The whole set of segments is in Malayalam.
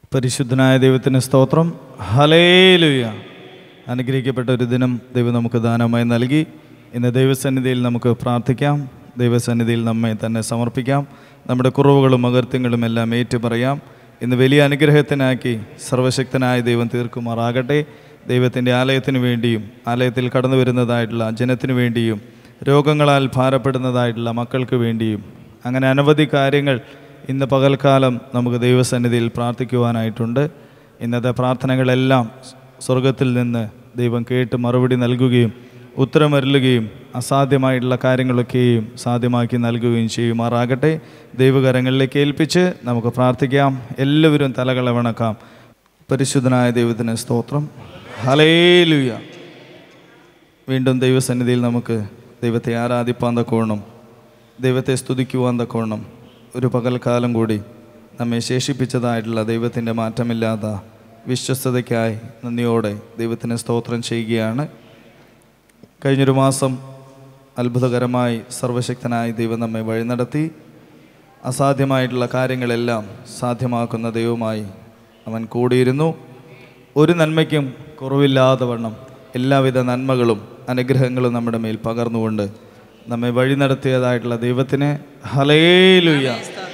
പരിശുദ്ധനായ ദൈവത്തിന് സ്തോത്രം ഹലേലുയ അനുഗ്രഹിക്കപ്പെട്ട ഒരു ദിനം ദൈവം നമുക്ക് ദാനമായി നൽകി ഇന്ന് ദൈവസന്നിധിയിൽ നമുക്ക് പ്രാർത്ഥിക്കാം ദൈവസന്നിധിയിൽ നമ്മെ തന്നെ സമർപ്പിക്കാം നമ്മുടെ കുറവുകളും അകൃത്യങ്ങളും എല്ലാം ഏറ്റുപറയാം ഇന്ന് വലിയ അനുഗ്രഹത്തിനാക്കി സർവശക്തനായ ദൈവം തീർക്കുമാറാകട്ടെ ദൈവത്തിൻ്റെ ആലയത്തിന് വേണ്ടിയും ആലയത്തിൽ കടന്നു വരുന്നതായിട്ടുള്ള ജനത്തിനു വേണ്ടിയും രോഗങ്ങളാൽ ഭാരപ്പെടുന്നതായിട്ടുള്ള മക്കൾക്ക് വേണ്ടിയും അങ്ങനെ അനവധി കാര്യങ്ങൾ ഇന്ന് പകൽക്കാലം നമുക്ക് ദൈവസന്നിധിയിൽ പ്രാർത്ഥിക്കുവാനായിട്ടുണ്ട് ഇന്നത്തെ പ്രാർത്ഥനകളെല്ലാം സ്വർഗത്തിൽ നിന്ന് ദൈവം കേട്ട് മറുപടി നൽകുകയും ഉത്തരമരുളുകയും അസാധ്യമായിട്ടുള്ള കാര്യങ്ങളൊക്കെയും സാധ്യമാക്കി നൽകുകയും ചെയ്യുമാറാകട്ടെ ദൈവകരങ്ങളിലേക്ക് ഏൽപ്പിച്ച് നമുക്ക് പ്രാർത്ഥിക്കാം എല്ലാവരും തലകളെ വണക്കാം പരിശുദ്ധനായ ദൈവത്തിന് സ്തോത്രം ഹലേലുയ വീണ്ടും ദൈവസന്നിധിയിൽ നമുക്ക് ദൈവത്തെ ആരാധിപ്പാൻ തക്കോണം ദൈവത്തെ സ്തുതിക്കുവാൻ തക്കോണം ഒരു പകൽക്കാലം കൂടി നമ്മെ ശേഷിപ്പിച്ചതായിട്ടുള്ള ദൈവത്തിൻ്റെ മാറ്റമില്ലാത്ത വിശ്വസ്തതയ്ക്കായി നന്ദിയോടെ ദൈവത്തിന് സ്തോത്രം ചെയ്യുകയാണ് കഴിഞ്ഞൊരു മാസം അത്ഭുതകരമായി സർവശക്തനായി ദൈവം നമ്മെ വഴി നടത്തി അസാധ്യമായിട്ടുള്ള കാര്യങ്ങളെല്ലാം സാധ്യമാക്കുന്ന ദൈവമായി അവൻ കൂടിയിരുന്നു ഒരു നന്മയ്ക്കും കുറവില്ലാതെ വണ്ണം എല്ലാവിധ നന്മകളും അനുഗ്രഹങ്ങളും നമ്മുടെ മേൽ പകർന്നുകൊണ്ട് നമ്മെ വഴി നടത്തിയതായിട്ടുള്ള ദൈവത്തിന് ഹലേലുയ്യ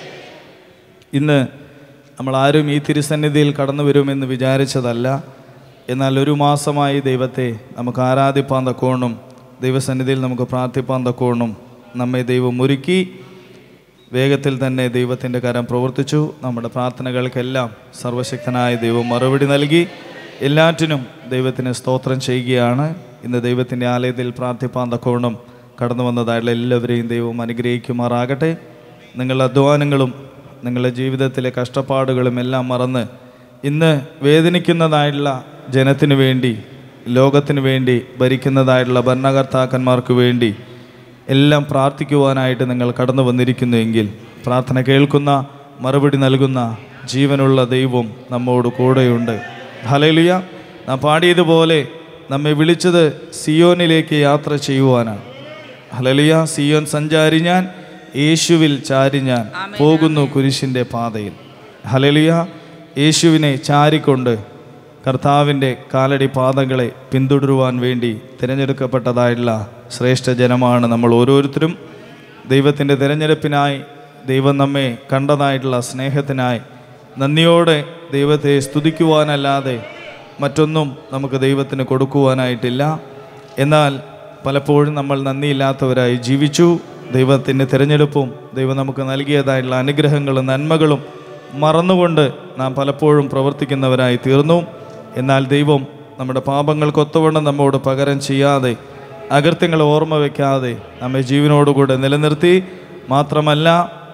ഇന്ന് നമ്മൾ ആരും ഈ തിരുസന്നിധിയിൽ കടന്നു വരുമെന്ന് വിചാരിച്ചതല്ല എന്നാൽ ഒരു മാസമായി ദൈവത്തെ നമുക്ക് ആരാധിപ്പാൻ തക്കോണം ദൈവസന്നിധിയിൽ നമുക്ക് പ്രാർത്ഥിപ്പാൻ തക്കോണം നമ്മെ ദൈവം ഒരുക്കി വേഗത്തിൽ തന്നെ ദൈവത്തിൻ്റെ കരം പ്രവർത്തിച്ചു നമ്മുടെ പ്രാർത്ഥനകൾക്കെല്ലാം സർവശക്തനായ ദൈവം മറുപടി നൽകി എല്ലാറ്റിനും ദൈവത്തിന് സ്തോത്രം ചെയ്യുകയാണ് ഇന്ന് ദൈവത്തിൻ്റെ ആലയത്തിൽ പ്രാർത്ഥിപ്പാൻ തക്കോണം കടന്നു വന്നതായിട്ടുള്ള എല്ലാവരെയും ദൈവം അനുഗ്രഹിക്കുമാറാകട്ടെ നിങ്ങളുടെ അധ്വാനങ്ങളും നിങ്ങളുടെ ജീവിതത്തിലെ കഷ്ടപ്പാടുകളും എല്ലാം മറന്ന് ഇന്ന് വേദനിക്കുന്നതായിട്ടുള്ള ജനത്തിനു വേണ്ടി ലോകത്തിനു വേണ്ടി ഭരിക്കുന്നതായിട്ടുള്ള ഭരണകർത്താക്കന്മാർക്ക് വേണ്ടി എല്ലാം പ്രാർത്ഥിക്കുവാനായിട്ട് നിങ്ങൾ കടന്നു വന്നിരിക്കുന്നുവെങ്കിൽ പ്രാർത്ഥന കേൾക്കുന്ന മറുപടി നൽകുന്ന ജീവനുള്ള ദൈവം നമ്മോട് കൂടെയുണ്ട് ഹലലിയ നാം പാടിയതുപോലെ നമ്മെ വിളിച്ചത് സിയോനിലേക്ക് യാത്ര ചെയ്യുവാനാണ് ഹലലിയ സിയോൻ സഞ്ചാരി ഞാൻ യേശുവിൽ ചാരി ഞാൻ പോകുന്നു കുരിശിൻ്റെ പാതയിൽ ഹലലിയ യേശുവിനെ ചാരിക്കൊണ്ട് കർത്താവിൻ്റെ കാലടി പാതങ്ങളെ പിന്തുടരുവാൻ വേണ്ടി തിരഞ്ഞെടുക്കപ്പെട്ടതായിട്ടുള്ള ശ്രേഷ്ഠ ജനമാണ് നമ്മൾ ഓരോരുത്തരും ദൈവത്തിൻ്റെ തിരഞ്ഞെടുപ്പിനായി ദൈവം നമ്മെ കണ്ടതായിട്ടുള്ള സ്നേഹത്തിനായി നന്ദിയോടെ ദൈവത്തെ സ്തുതിക്കുവാനല്ലാതെ മറ്റൊന്നും നമുക്ക് ദൈവത്തിന് കൊടുക്കുവാനായിട്ടില്ല എന്നാൽ പലപ്പോഴും നമ്മൾ നന്ദിയില്ലാത്തവരായി ജീവിച്ചു ദൈവത്തിൻ്റെ തിരഞ്ഞെടുപ്പും ദൈവം നമുക്ക് നൽകിയതായിട്ടുള്ള അനുഗ്രഹങ്ങളും നന്മകളും മറന്നുകൊണ്ട് നാം പലപ്പോഴും പ്രവർത്തിക്കുന്നവരായി തീർന്നു എന്നാൽ ദൈവം നമ്മുടെ പാപങ്ങൾക്കൊത്തവണ്ണം നമ്മോട് പകരം ചെയ്യാതെ അകൃത്യങ്ങൾ ഓർമ്മ വയ്ക്കാതെ നമ്മെ ജീവനോടുകൂടെ നിലനിർത്തി മാത്രമല്ല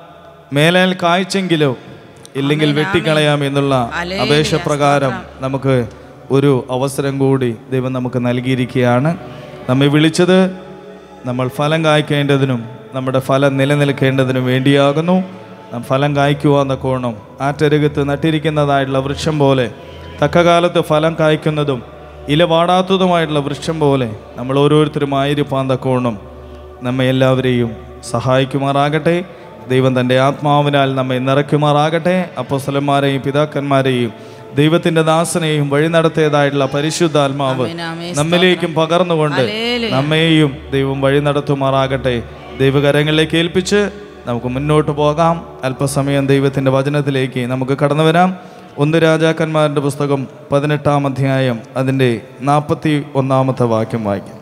മേലാൽ കായ്ച്ചെങ്കിലോ ഇല്ലെങ്കിൽ വെട്ടിക്കളയാം എന്നുള്ള അപേക്ഷ പ്രകാരം നമുക്ക് ഒരു അവസരം കൂടി ദൈവം നമുക്ക് നൽകിയിരിക്കുകയാണ് നമ്മെ വിളിച്ചത് നമ്മൾ ഫലം കായ്ക്കേണ്ടതിനും നമ്മുടെ ഫലം നിലനിൽക്കേണ്ടതിനും വേണ്ടിയാകുന്നു നാം ഫലം കായ്ക്കുവാന്ന കോണം ആറ്റരകത്ത് നട്ടിരിക്കുന്നതായിട്ടുള്ള വൃക്ഷം പോലെ തക്കകാലത്ത് ഫലം കായ്ക്കുന്നതും ഇല വാടാത്തതുമായിട്ടുള്ള വൃക്ഷം പോലെ നമ്മൾ ഓരോരുത്തരും ആയിരിപ്പാൻ തക്കോണം നമ്മെ എല്ലാവരെയും സഹായിക്കുമാറാകട്ടെ ദൈവം തൻ്റെ ആത്മാവിനാൽ നമ്മെ നിറയ്ക്കുമാറാകട്ടെ അപ്പോസ്തലന്മാരെയും പിതാക്കന്മാരെയും ദൈവത്തിൻ്റെ ദാസനെയും വഴി നടത്തിയതായിട്ടുള്ള പരിശുദ്ധാത്മാവ് നമ്മിലേക്കും പകർന്നുകൊണ്ട് നമ്മെയും ദൈവം വഴി നടത്തുമാറാകട്ടെ ദൈവകരങ്ങളിലേക്ക് ഏൽപ്പിച്ച് നമുക്ക് മുന്നോട്ട് പോകാം അല്പസമയം ദൈവത്തിൻ്റെ വചനത്തിലേക്ക് നമുക്ക് കടന്നു വരാം ഒന്ന് രാജാക്കന്മാരുടെ പുസ്തകം പതിനെട്ടാം അധ്യായം അതിൻ്റെ നാൽപ്പത്തി ഒന്നാമത്തെ വാക്യം വായിക്കാം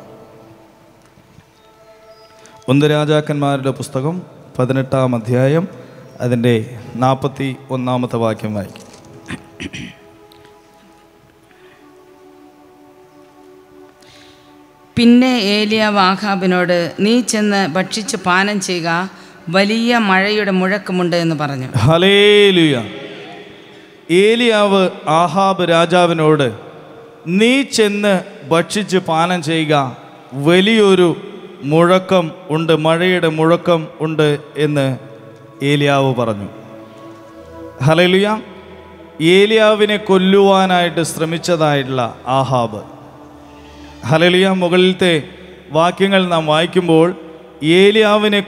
ഒന്ന് രാജാക്കന്മാരുടെ പുസ്തകം പതിനെട്ടാം അധ്യായം അതിൻ്റെ നാൽപ്പത്തി ഒന്നാമത്തെ വാക്യം വായിക്കും പിന്നെ ഏലിയ വാഹാബിനോട് നീ ചെന്ന് ഭക്ഷിച്ച് പാനം ചെയ്യുക വലിയ മഴയുടെ മുഴക്കമുണ്ട് എന്ന് പറഞ്ഞു ഹലേലുയ ഏലിയാവ് ആഹാബ് രാജാവിനോട് നീ ചെന്ന് ഭക്ഷിച്ച് പാനം ചെയ്യുക വലിയൊരു മുഴക്കം ഉണ്ട് മഴയുടെ മുഴക്കം ഉണ്ട് എന്ന് ഏലിയാവ് പറഞ്ഞു ഹലേലുയ ഏലിയാവിനെ കൊല്ലുവാനായിട്ട് ശ്രമിച്ചതായിട്ടുള്ള ആഹാബ് ഹലലിയ മുകളിലത്തെ വാക്യങ്ങൾ നാം വായിക്കുമ്പോൾ ഏലിയാവിനെ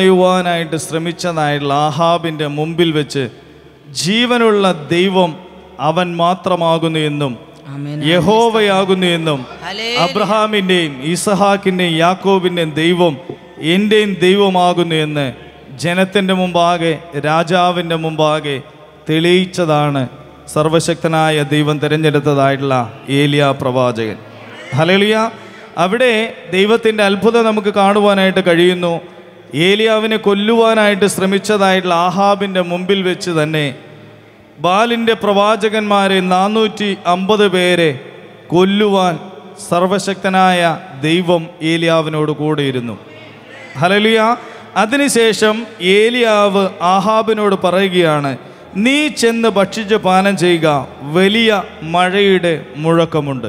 കൊന്നുകളയുവാനായിട്ട് ശ്രമിച്ചതായിട്ടുള്ള ആഹാബിൻ്റെ മുമ്പിൽ വെച്ച് ജീവനുള്ള ദൈവം അവൻ മാത്രമാകുന്നു എന്നും ആമേൻ യഹോവയാകുന്നു എന്നും ഹലേ അബ്രഹാമിൻ്റെയും ഇസഹാക്കിൻ്റെയും യാക്കോബിൻ്റെയും ദൈവം എൻ്റെയും ദൈവമാകുന്നു എന്ന് ജനത്തിൻ്റെ മുമ്പാകെ രാജാവിൻ്റെ മുമ്പാകെ തെളിയിച്ചതാണ് സർവശക്തനായ ദൈവം തിരഞ്ഞെടുത്തതായിട്ടുള്ള ഏലിയ പ്രവാചകൻ ഹലലിയ അവിടെ ദൈവത്തിൻ്റെ അത്ഭുതം നമുക്ക് കാണുവാനായിട്ട് കഴിയുന്നു ഏലിയാവിനെ കൊല്ലുവാനായിട്ട് ശ്രമിച്ചതായിട്ടുള്ള ആഹാബിൻ്റെ മുമ്പിൽ വെച്ച് തന്നെ ബാലിൻ്റെ പ്രവാചകന്മാരെ നാനൂറ്റി അമ്പത് പേരെ കൊല്ലുവാൻ സർവശക്തനായ ദൈവം ഏലിയാവിനോട് കൂടെയിരുന്നു ഹലലിയ അതിനുശേഷം ഏലിയാവ് ആഹാബിനോട് പറയുകയാണ് നീ ചെന്ന് ഭക്ഷിച്ച് പാനം ചെയ്യുക വലിയ മഴയുടെ മുഴക്കമുണ്ട്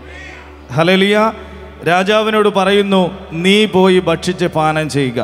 ഹലലിയ രാജാവിനോട് പറയുന്നു നീ പോയി ഭക്ഷിച്ച് പാനം ചെയ്യുക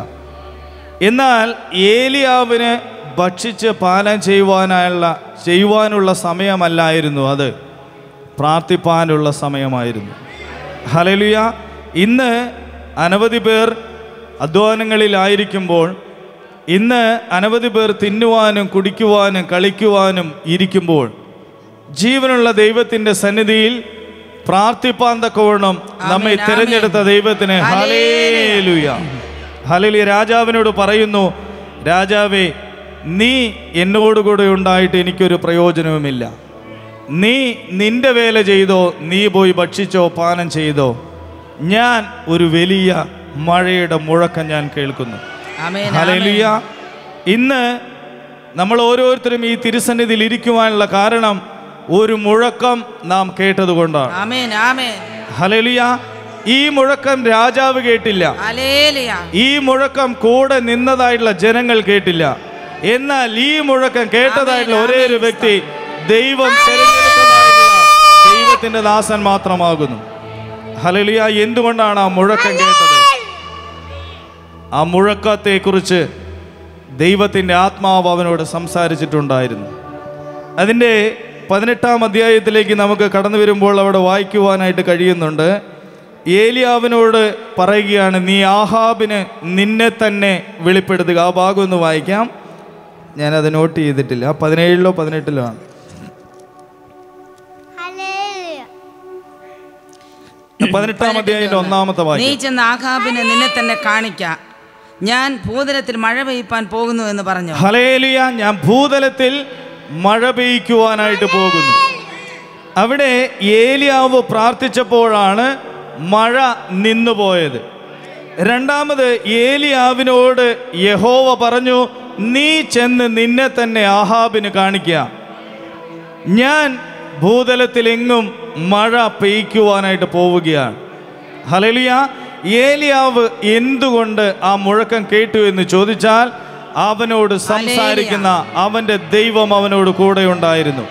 എന്നാൽ ഏലിയാവിന് ഭക്ഷിച്ച് പാനം ചെയ്യുവാനുള്ള ചെയ്യുവാനുള്ള സമയമല്ലായിരുന്നു അത് പ്രാർത്ഥിപ്പാനുള്ള സമയമായിരുന്നു ഹലലിയ ഇന്ന് അനവധി പേർ അധ്വാനങ്ങളിലായിരിക്കുമ്പോൾ ഇന്ന് അനവധി പേർ തിന്നുവാനും കുടിക്കുവാനും കളിക്കുവാനും ഇരിക്കുമ്പോൾ ജീവനുള്ള ദൈവത്തിൻ്റെ സന്നിധിയിൽ പ്രാർത്ഥിപ്പാൻ തക്കവണ്ണം നമ്മെ ആമേൻ, തിരഞ്ഞെടുത്ത ദൈവത്തിന് ഹലേലുയ ഹലേലി രാജാവിനോട് പറയുന്നു രാജാവേ നീ എന്നോടുകൂടെ ഉണ്ടായിട്ട് എനിക്കൊരു പ്രയോജനവുമില്ല നീ നിന്റെ വേല ചെയ്തോ നീ പോയി ഭക്ഷിച്ചോ പാനം ചെയ്തോ ഞാൻ ഒരു വലിയ മഴയുടെ മുഴക്കം ഞാൻ കേൾക്കുന്നു ആമേൻ ഹല്ലേലൂയ ഇന്ന് നമ്മൾ ഓരോരുത്തരും ഈ തിരുസന്നിധിയിൽ ഇരിക്കുവാനുള്ള കാരണം ഒരു മുഴക്കം നാം കേട്ടതുകൊണ്ടാണ് ആമേൻ ആമേൻ ഹലലിയ ഈ മുഴക്കം രാജാവ് കേട്ടില്ല ഹല്ലേലൂയ ഈ മുഴക്കം കൂടെ നിന്നതായിട്ടുള്ള ജനങ്ങൾ കേട്ടില്ല എന്നാൽ ഈ മുഴക്കം കേട്ടതായിട്ടുള്ള ഒരേ ഒരു വ്യക്തി ദൈവം തിരഞ്ഞെടുത്തതായിട്ടുള്ള ദൈവത്തിന്റെ ദാസൻ മാത്രമാകുന്നു ഹലലിയ എന്തുകൊണ്ടാണ് ആ മുഴക്കം കേട്ടത് ആ മുഴക്കത്തെക്കുറിച്ച് ദൈവത്തിൻ്റെ ആത്മാവ് അവനോട് സംസാരിച്ചിട്ടുണ്ടായിരുന്നു അതിൻ്റെ പതിനെട്ടാം അധ്യായത്തിലേക്ക് നമുക്ക് കടന്നു വരുമ്പോൾ അവിടെ വായിക്കുവാനായിട്ട് കഴിയുന്നുണ്ട് ഏലിയാവിനോട് പറയുകയാണ് നീ ആഹാബിന് നിന്നെ തന്നെ വെളിപ്പെടുത്തുക ആ ഭാഗം ഒന്ന് വായിക്കാം ഞാനത് നോട്ട് ചെയ്തിട്ടില്ല പതിനേഴിലോ പതിനെട്ടിലോ ആണ് ഹല്ലേലൂയ പതിനെട്ടാം അധ്യായത്തിൻ്റെ ഒന്നാമത്തെ നീ വാക്യം ചെന്ന് ആഹാബിനെ നിന്നെ തന്നെ കാണിക്ക ഞാൻ ഭൂതലത്തിൽ മഴ പെയ്പ്പാൻ പോകുന്നു എന്ന് പറഞ്ഞു ഹലേലിയ ഞാൻ ഭൂതലത്തിൽ മഴ പെയ്യ്ക്കുവാനായിട്ട് പോകുന്നു അവിടെ ഏലിയാവ് പ്രാർത്ഥിച്ചപ്പോഴാണ് മഴ നിന്നുപോയത് രണ്ടാമത് ഏലിയാവിനോട് യഹോവ പറഞ്ഞു നീ ചെന്ന് നിന്നെ തന്നെ ആഹാബിന് കാണിക്കുക ഞാൻ ഭൂതലത്തിലെങ്ങും മഴ പെയ്യ്ക്കുവാനായിട്ട് പോവുകയാണ് ഹലലിയ ഏലിയാവ് എന്തുകൊണ്ട് ആ മുഴക്കം കേട്ടു എന്ന് ചോദിച്ചാൽ അവനോട് സംസാരിക്കുന്ന അവന്റെ ദൈവം അവനോട് കൂടെ ഉണ്ടായിരുന്നു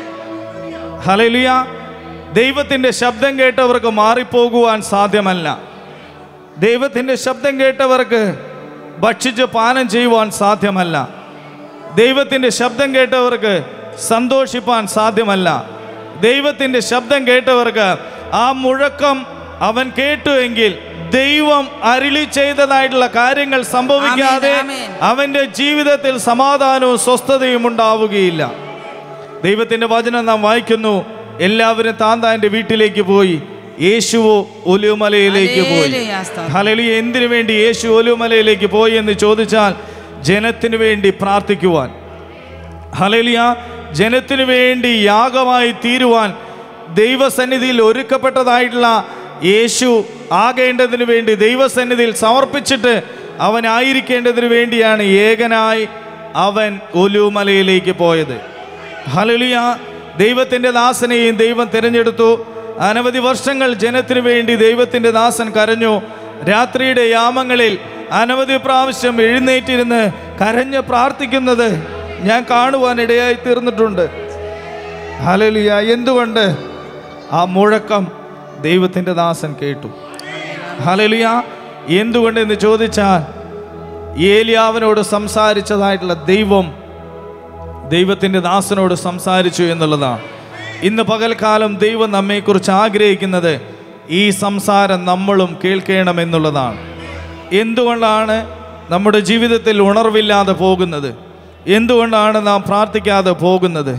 ഹലലിയ ദൈവത്തിന്റെ ശബ്ദം കേട്ടവർക്ക് മാറിപ്പോകുവാൻ സാധ്യമല്ല ദൈവത്തിന്റെ ശബ്ദം കേട്ടവർക്ക് ഭക്ഷിച്ച് പാനം ചെയ്യുവാൻ സാധ്യമല്ല ദൈവത്തിൻ്റെ ശബ്ദം കേട്ടവർക്ക് സന്തോഷിപ്പാൻ സാധ്യമല്ല ദൈവത്തിൻ്റെ ശബ്ദം കേട്ടവർക്ക് ആ മുഴക്കം അവൻ കേട്ടു എങ്കിൽ ദൈവം അരുളി ചെയ്തതായിട്ടുള്ള കാര്യങ്ങൾ സംഭവിക്കാതെ ആമേൻ, ആമേൻ. അവൻ്റെ ജീവിതത്തിൽ സമാധാനവും സ്വസ്ഥതയും ഉണ്ടാവുകയില്ല ദൈവത്തിൻ്റെ വചനം നാം വായിക്കുന്നു എല്ലാവരും താൻ താൻ്റെ വീട്ടിലേക്ക് പോയി യേശുവോ ഒലുമലയിലേക്ക് പോയി ഹല്ലേലൂയ, സ്തോത്രം. ഹലലിയ എന്തിനു വേണ്ടി യേശു ഒലുമലയിലേക്ക് പോയി എന്ന് ചോദിച്ചാൽ ജനത്തിനു വേണ്ടി പ്രാർത്ഥിക്കുവാൻ ഹലലിയ ജനത്തിനു വേണ്ടി യാഗമായി തീരുവാൻ ദൈവസന്നിധിയിൽ ഒരുക്കപ്പെട്ടതായിട്ടുള്ള യേശു ആകേണ്ടതിനു വേണ്ടി ദൈവസന്നിധിയിൽ സമർപ്പിച്ചിട്ട് അവനായിരിക്കേണ്ടതിനു വേണ്ടിയാണ് ഏകനായി അവൻ ഒലുമലയിലേക്ക് പോയത് ഹലലിയ ദൈവത്തിൻ്റെ ദാസനെയും ദൈവം തിരഞ്ഞെടുത്തു അനവധി വർഷങ്ങൾ ജനത്തിനു വേണ്ടി ദൈവത്തിൻ്റെ ദാസൻ കരഞ്ഞു രാത്രിയുടെ യാമങ്ങളിൽ അനവധി പ്രാവശ്യം എഴുന്നേറ്റിരുന്ന് കരഞ്ഞ് പ്രാർത്ഥിക്കുന്നത് ഞാൻ കാണുവാൻ ഇടയായി തീർന്നിട്ടുണ്ട് ഹലലിയ എന്തുകൊണ്ട് ആ മുഴക്കം ദൈവത്തിൻ്റെ ദാസൻ കേട്ടു ഹലലിയ എന്തുകൊണ്ട് എന്ന് ചോദിച്ചാൽ ഏലിയാവിനോട് സംസാരിച്ചതായിട്ടുള്ള ദൈവം ദൈവത്തിൻ്റെ ദാസനോട് സംസാരിച്ചു എന്നുള്ളതാണ് ഇന്ന് പകൽക്കാലം ദൈവം നമ്മെക്കുറിച്ച് ആഗ്രഹിക്കുന്നത് ഈ സംസാരം നമ്മളും കേൾക്കണമെന്നുള്ളതാണ് എന്തുകൊണ്ടാണ് നമ്മുടെ ജീവിതത്തിൽ ഉണർവില്ലാതെ പോകുന്നത് എന്തുകൊണ്ടാണ് നാം പ്രാർത്ഥിക്കാതെ പോകുന്നത്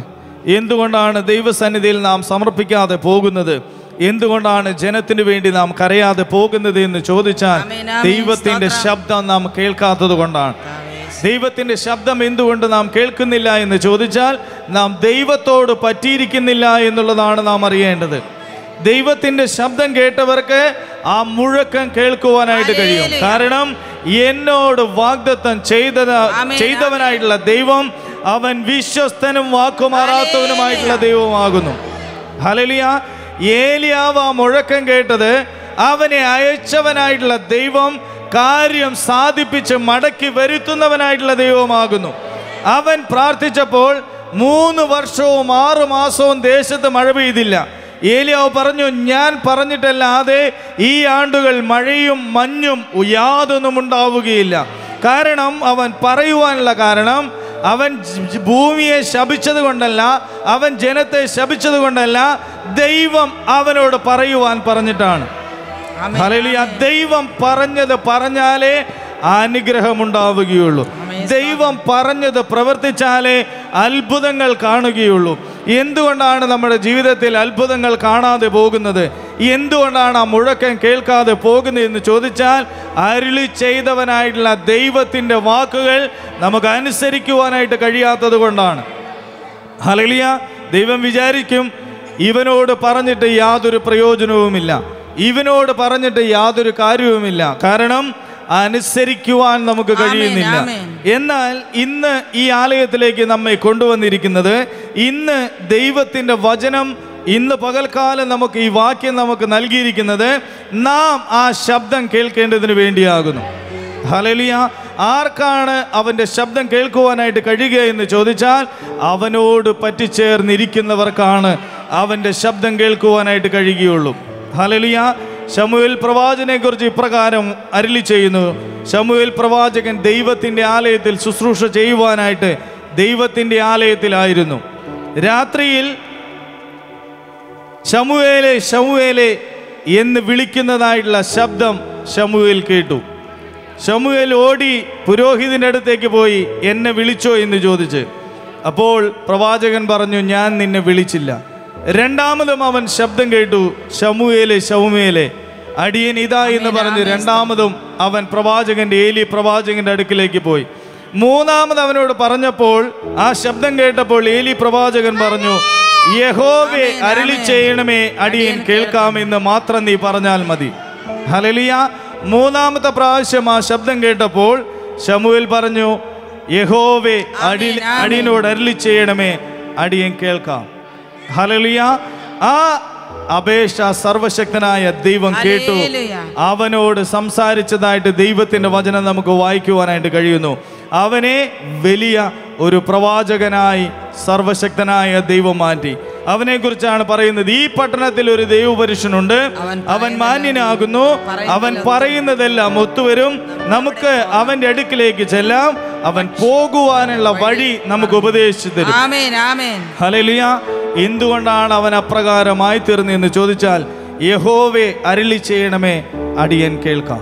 എന്തുകൊണ്ടാണ് ദൈവസന്നിധിയിൽ നാം സമർപ്പിക്കാതെ പോകുന്നത് എന്തുകൊണ്ടാണ് ജനത്തിന് വേണ്ടി നാം കരയാതെ പോകുന്നത് എന്ന് ചോദിച്ചാൽ ആമേൻ, ആമേൻ. ദൈവത്തിന്റെ സ്തോത്രം. ശബ്ദം നാം കേൾക്കാത്തത് കൊണ്ടാണ് ദൈവത്തിന്റെ ശബ്ദം എന്തുകൊണ്ട് നാം കേൾക്കുന്നില്ല എന്ന് ചോദിച്ചാൽ നാം ദൈവത്തോട് പറ്റിയിരിക്കുന്നില്ല എന്നുള്ളതാണ് നാം അറിയേണ്ടത് ദൈവത്തിന്റെ ശബ്ദം കേട്ടവർക്ക് ആ മുഴക്കം കേൾക്കുവാനായിട്ട് കഴിയും ഹല്ലേലൂയ. കാരണം എന്നോട് വാഗ്ദത്തം ചെയ്തത് ആമേൻ, ചെയ്തവനായിട്ടുള്ള ദൈവം അവൻ വിശ്വസ്തനും വാക്കുമാറാത്തവനുമായിട്ടുള്ള ദൈവമാകുന്നു ഹലലിയ ഏലിയാവ് ആ മുഴക്കം കേട്ടത് അവനെ അയച്ചവനായിട്ടുള്ള ദൈവം കാര്യം സാധിപ്പിച്ച് മടക്കി വരുത്തുന്നവനായിട്ടുള്ള ദൈവമാകുന്നു അവൻ പ്രാർത്ഥിച്ചപ്പോൾ മൂന്ന് വർഷവും ആറു മാസവും ദേശത്ത് മഴ പെയ്തില്ല ഏലിയാവ് പറഞ്ഞു ഞാൻ പറഞ്ഞിട്ടല്ലാതെ ഈ ആണ്ടുകൾ മഴയും മഞ്ഞും യാതൊന്നും ഉണ്ടാവുകയില്ല കാരണം അവൻ പറയുവാനുള്ള കാരണം അവൻ ജ- ഭൂമിയെ ശപിച്ചത് കൊണ്ടല്ല അവൻ ജനത്തെ ശപിച്ചത് കൊണ്ടല്ല ദൈവം അവനോട് പറയുവാൻ പറഞ്ഞിട്ടാണ് ആമേൻ. ഹല്ലേലൂയ ദൈവം പറഞ്ഞത് പറഞ്ഞാലേ അനുഗ്രഹം ഉണ്ടാവുകയുള്ളൂ ദൈവം പറഞ്ഞത് പ്രവർത്തിച്ചാലേ അത്ഭുതങ്ങൾ കാണുകയുള്ളൂ എന്തുകൊണ്ടാണ് നമ്മുടെ ജീവിതത്തിൽ അത്ഭുതങ്ങൾ കാണാതെ പോകുന്നത് എന്തുകൊണ്ടാണ് ആ മുഴക്കം കേൾക്കാതെ പോകുന്നത് എന്ന് ചോദിച്ചാൽ അരുളി ചെയ്തവനായിട്ടുള്ള ദൈവത്തിൻ്റെ വാക്കുകൾ നമുക്ക് അനുസരിക്കുവാനായിട്ട് കഴിയാത്തത് കൊണ്ടാണ് ഹലലിയ ദൈവം വിചാരിക്കും ഇവനോട് പറഞ്ഞിട്ട് യാതൊരു പ്രയോജനവുമില്ല ഇവനോട് പറഞ്ഞിട്ട് യാതൊരു കാര്യവുമില്ല കാരണം അനുസരിക്കുവാൻ നമുക്ക് ആമേൻ, കഴിയുന്നില്ല ആമേൻ. എന്നാൽ ഇന്ന് ഈ ആലയത്തിലേക്ക് നമ്മെ കൊണ്ടുവന്നിരിക്കുന്നത് ഇന്ന് ദൈവത്തിൻ്റെ വചനം ഇന്ന് പകൽക്കാലം നമുക്ക് ഈ വാക്യം നമുക്ക് നൽകിയിരിക്കുന്നത് നാം ആ ശബ്ദം കേൾക്കേണ്ടതിന് വേണ്ടിയാകുന്നു ഹലലിയ ആർക്കാണ് അവൻ്റെ ശബ്ദം കേൾക്കുവാനായിട്ട് കഴിയുക എന്ന് ചോദിച്ചാൽ അവനോട് പറ്റിച്ചേർന്നിരിക്കുന്നവർക്കാണ് അവൻ്റെ ശബ്ദം കേൾക്കുവാനായിട്ട് കഴിയുകയുള്ളൂ ഹലലിയ ശമുവേൽ പ്രവാചനെ കുറിച്ച് ഇപ്രകാരം അരുളി ചെയ്യുന്നു ശമുവേൽ പ്രവാചകൻ ദൈവത്തിൻ്റെ ആലയത്തിൽ ശുശ്രൂഷ ചെയ്യുവാനായിട്ട് ദൈവത്തിൻ്റെ ആലയത്തിലായിരുന്നു രാത്രിയിൽ ശമുവേലെ ശമുവേലെ എന്ന് വിളിക്കുന്നതായിട്ടുള്ള ശബ്ദം ശമുവേൽ കേട്ടു ശമുവേൽ ഓടി പുരോഹിതൻ്റെ അടുത്തേക്ക് പോയി എന്നെ വിളിച്ചോ എന്ന് ചോദിച്ച് അപ്പോൾ പ്രവാചകൻ പറഞ്ഞു ഞാൻ നിന്നെ വിളിച്ചില്ല രണ്ടാമതും അവൻ ശബ്ദം കേട്ടു ശമുവേലെ ശമുവേലെ അടിയൻ ഇതാ എന്ന് പറഞ്ഞ് രണ്ടാമതും അവൻ പ്രവാചകന്റെ ഏലി പ്രവാചകന്റെ അടുക്കിലേക്ക് പോയി മൂന്നാമത് അവനോട് പറഞ്ഞപ്പോൾ ആ ശബ്ദം കേട്ടപ്പോൾ ഏലി പ്രവാചകൻ പറഞ്ഞു യഹോവെ അരുളി ചെയ്യണമേ അടിയൻ കേൾക്കാമെന്ന് മാത്രം നീ പറഞ്ഞാൽ മതി ഹലലിയ മൂന്നാമത്തെ പ്രാവശ്യം ആ ശബ്ദം കേട്ടപ്പോൾ ശമുവേൽ പറഞ്ഞു യഹോവെ അടി ആമേൻ, ആമേൻ. അടിയനോട് അരുളി ചെയ്യണമേ അടിയൻ കേൾക്കാം ഹലലിയ ആ അപേക്ഷ സർവശക്തനായ ദൈവം കേട്ടു ഹല്ലേലൂയ. അവനോട് സംസാരിച്ചതായിട്ട് ദൈവത്തിന്റെ വചനം നമുക്ക് വായിക്കുവാനായിട്ട് കഴിയുന്നു അവനെ വലിയ ഒരു പ്രവാചകനായി സർവശക്തനായ ദൈവം മാറ്റി അവനെ കുറിച്ചാണ് പറയുന്നത് ഈ പട്ടണത്തിൽ ഒരു ദൈവപുരുഷനുണ്ട് അവൻ അവൻ മാന്യനാകുന്നു അവൻ പറയുന്നതെല്ലാം ഒത്തുവരും നമുക്ക് അവന്റെ അടുക്കിലേക്ക് ചെല്ലാം അവൻ പോകുവാനുള്ള വഴി നമുക്ക് ഉപദേശിച്ചു തരും ആമേൻ ആമേൻ ഹലലിയ എന്തുകൊണ്ടാണ് അവൻ അപ്രകാരമായി തീർന്നെന്ന് ചോദിച്ചാൽ യഹോവെ അരുളി ചെയ്യണമേ അടിയൻ കേൾക്കാം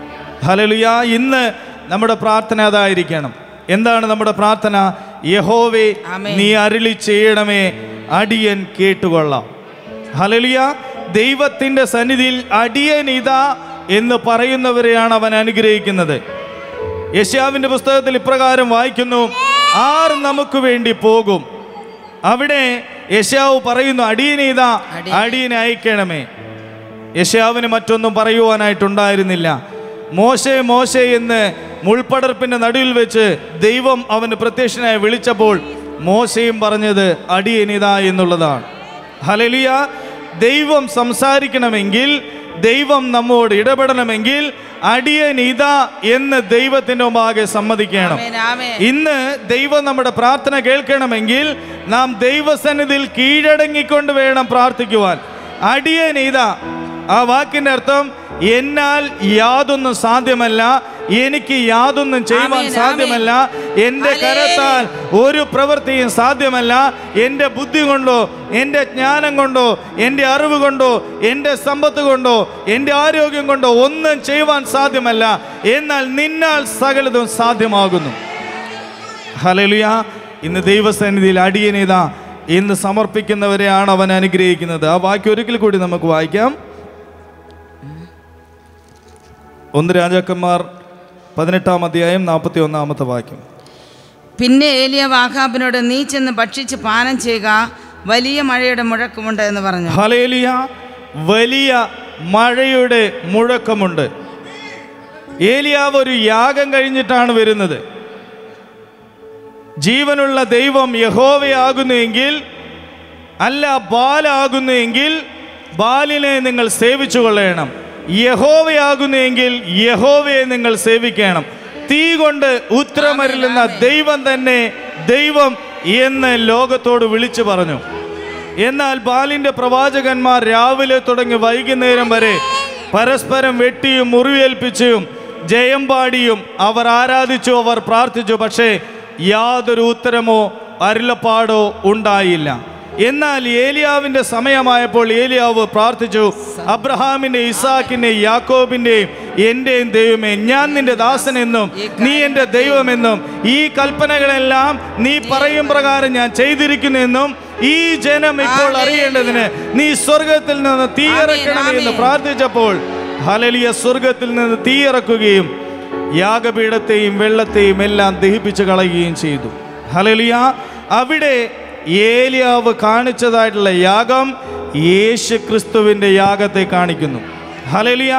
ഹലലിയ ഇന്ന് നമ്മുടെ പ്രാർത്ഥന അതായിരിക്കണം എന്താണ് നമ്മുടെ പ്രാർത്ഥന യഹോവെ ആമേൻ. നീ അരുളി ചെയ്യണമേ അടിയൻ കേട്ടുകൊള്ളാം ഹലലിയ ദൈവത്തിന്റെ സന്നിധിയിൽ അടിയൻ ഇതാ എന്ന് പറയുന്നവരെയാണ് അവൻ അനുഗ്രഹിക്കുന്നത് യശാവിന്റെ പുസ്തകത്തിൽ ഇപ്രകാരം വായിക്കുന്നു ആർ നമുക്ക് വേണ്ടി പോകും അവിടെ യശാവ് പറയുന്നു അടിയനെ ഇതാ അടിയനെ. അടിയനെ അയക്കണമേ യശാവിന് മറ്റൊന്നും പറയുവാനായിട്ടുണ്ടായിരുന്നില്ല മോശെ മോശെ എന്ന് മുൾപ്പടർപ്പിന്റെ നടുവിൽ വെച്ച് ദൈവം അവന് പ്രത്യക്ഷനായി വിളിച്ചപ്പോൾ മോശയും പറഞ്ഞത് അടിയനിതാ എന്നുള്ളതാണ് ഹലലിയ ദൈവം സംസാരിക്കണമെങ്കിൽ ദൈവം നമ്മോട് ഇടപെടണമെങ്കിൽ അടിയൻ ഇതാ എന്ന് ദൈവത്തിൻ്റെ മുമ്പാകെ സമ്മതിക്കണം ആമേൻ ആമേൻ ഇന്ന് ദൈവം നമ്മുടെ പ്രാർത്ഥന കേൾക്കണമെങ്കിൽ നാം ദൈവസന്നിധിയിൽ കീഴടങ്ങിക്കൊണ്ട് വേണം പ്രാർത്ഥിക്കുവാൻ അടിയൻ ഇതാ ആ വാക്കിന്റെ അർത്ഥം എന്നാൽ യാതൊന്നും സാധ്യമല്ല എനിക്ക് യാതൊന്നും ചെയ്യുവാൻ ആമേൻ, സാധ്യമല്ല എൻ്റെ ഹല്ലേലൂയ. കരത്താൽ ഒരു പ്രവൃത്തിയും സാധ്യമല്ല എൻ്റെ ബുദ്ധി കൊണ്ടോ എൻ്റെ ജ്ഞാനം കൊണ്ടോ എൻ്റെ അറിവ് കൊണ്ടോ എൻ്റെ സമ്പത്ത് കൊണ്ടോ എൻ്റെ ആരോഗ്യം കൊണ്ടോ ഒന്നും ചെയ്യുവാൻ സാധ്യമല്ല എന്നാൽ നിന്നാൽ സകലതും സാധ്യമാകുന്നു ഹലലുയ ഇന്ന് ദൈവസന്നിധിയിൽ അടിയനിതാ ഇന്ന് സമർപ്പിക്കുന്നവരെയാണ് അവൻ അനുഗ്രഹിക്കുന്നത് ആ വാക്യം ഒരിക്കൽ കൂടി നമുക്ക് വായിക്കാം ഒന്ന് രാജാക്കന്മാർ പതിനെട്ടാം അധ്യായം നാൽപ്പത്തി ഒന്നാമത്തെ വാക്യം പിന്നെ ഏലിയ വാഹാബിനോട് നീ ചെന്ന് ഭക്ഷിച്ച് പാനം ചെയ്യുക വലിയ മഴയുടെ മുഴക്കമുണ്ട് എന്ന് പറഞ്ഞു ഹലേലിയ വലിയ മഴയുടെ മുഴക്കമുണ്ട് ഏലിയാവ് ഒരു യാഗം കഴിഞ്ഞിട്ടാണ് വരുന്നത് ജീവനുള്ള ദൈവം യഹോവയാകുന്നുവെങ്കിൽ അല്ല ബാലാകുന്നുവെങ്കിൽ ബാലിനെ നിങ്ങൾ സേവിച്ചു കൊള്ളണം യഹോവയാകുന്നുവെങ്കിൽ യഹോവയെ നിങ്ങൾ സേവിക്കണം തീ കൊണ്ട് ഉത്തരമരുളുന്ന ദൈവം തന്നെ ദൈവം എന്ന് ലോകത്തോട് വിളിച്ചു പറഞ്ഞു എന്നാൽ ബാലിന്റെ പ്രവാചകന്മാർ രാവിലെ തുടങ്ങി വൈകുന്നേരം വരെ പരസ്പരം വെട്ടിയും മുറിവേൽപ്പിച്ചും ജയം പാടിയും അവർ ആരാധിച്ചു അവർ പ്രാർത്ഥിച്ചു പക്ഷേ യാതൊരു ഉത്തരമോ അരുളപ്പാടോ ഉണ്ടായില്ല എന്നാൽ ഏലിയാവിന്റെ സമയമായപ്പോൾ ഏലിയാവ് പ്രാർത്ഥിച്ചു അബ്രഹാമിന്റെ ഇസാക്കിന്റെ യാക്കോബിന്റെയും എന്റെയും ദൈവമേ ഞാൻ നിന്റെ ദാസനെന്നും നീ എൻ്റെ ദൈവമെന്നും ഈ കൽപ്പനകളെല്ലാം നീ പറയും പ്രകാരം ഞാൻ ചെയ്തിരിക്കുന്നെന്നും ഈ ജനം ഇപ്പോൾ അറിയേണ്ടതിന് നീ സ്വർഗത്തിൽ നിന്ന് തീയിറക്കണമേ എന്ന് പ്രാർത്ഥിച്ചപ്പോൾ ഹലലിയ സ്വർഗത്തിൽ നിന്ന് തീയിറക്കുകയും യാഗപീഠത്തെയും വെള്ളത്തെയും എല്ലാം ദഹിപ്പിച്ച് കളയുകയും ചെയ്തു ഹലലിയ അവിടെ ഏലിയാവ് കാണിച്ചതായിട്ടുള്ള യാഗം യേശു ക്രിസ്തുവിൻ്റെ യാഗത്തെ കാണിക്കുന്നു ഹലലിയ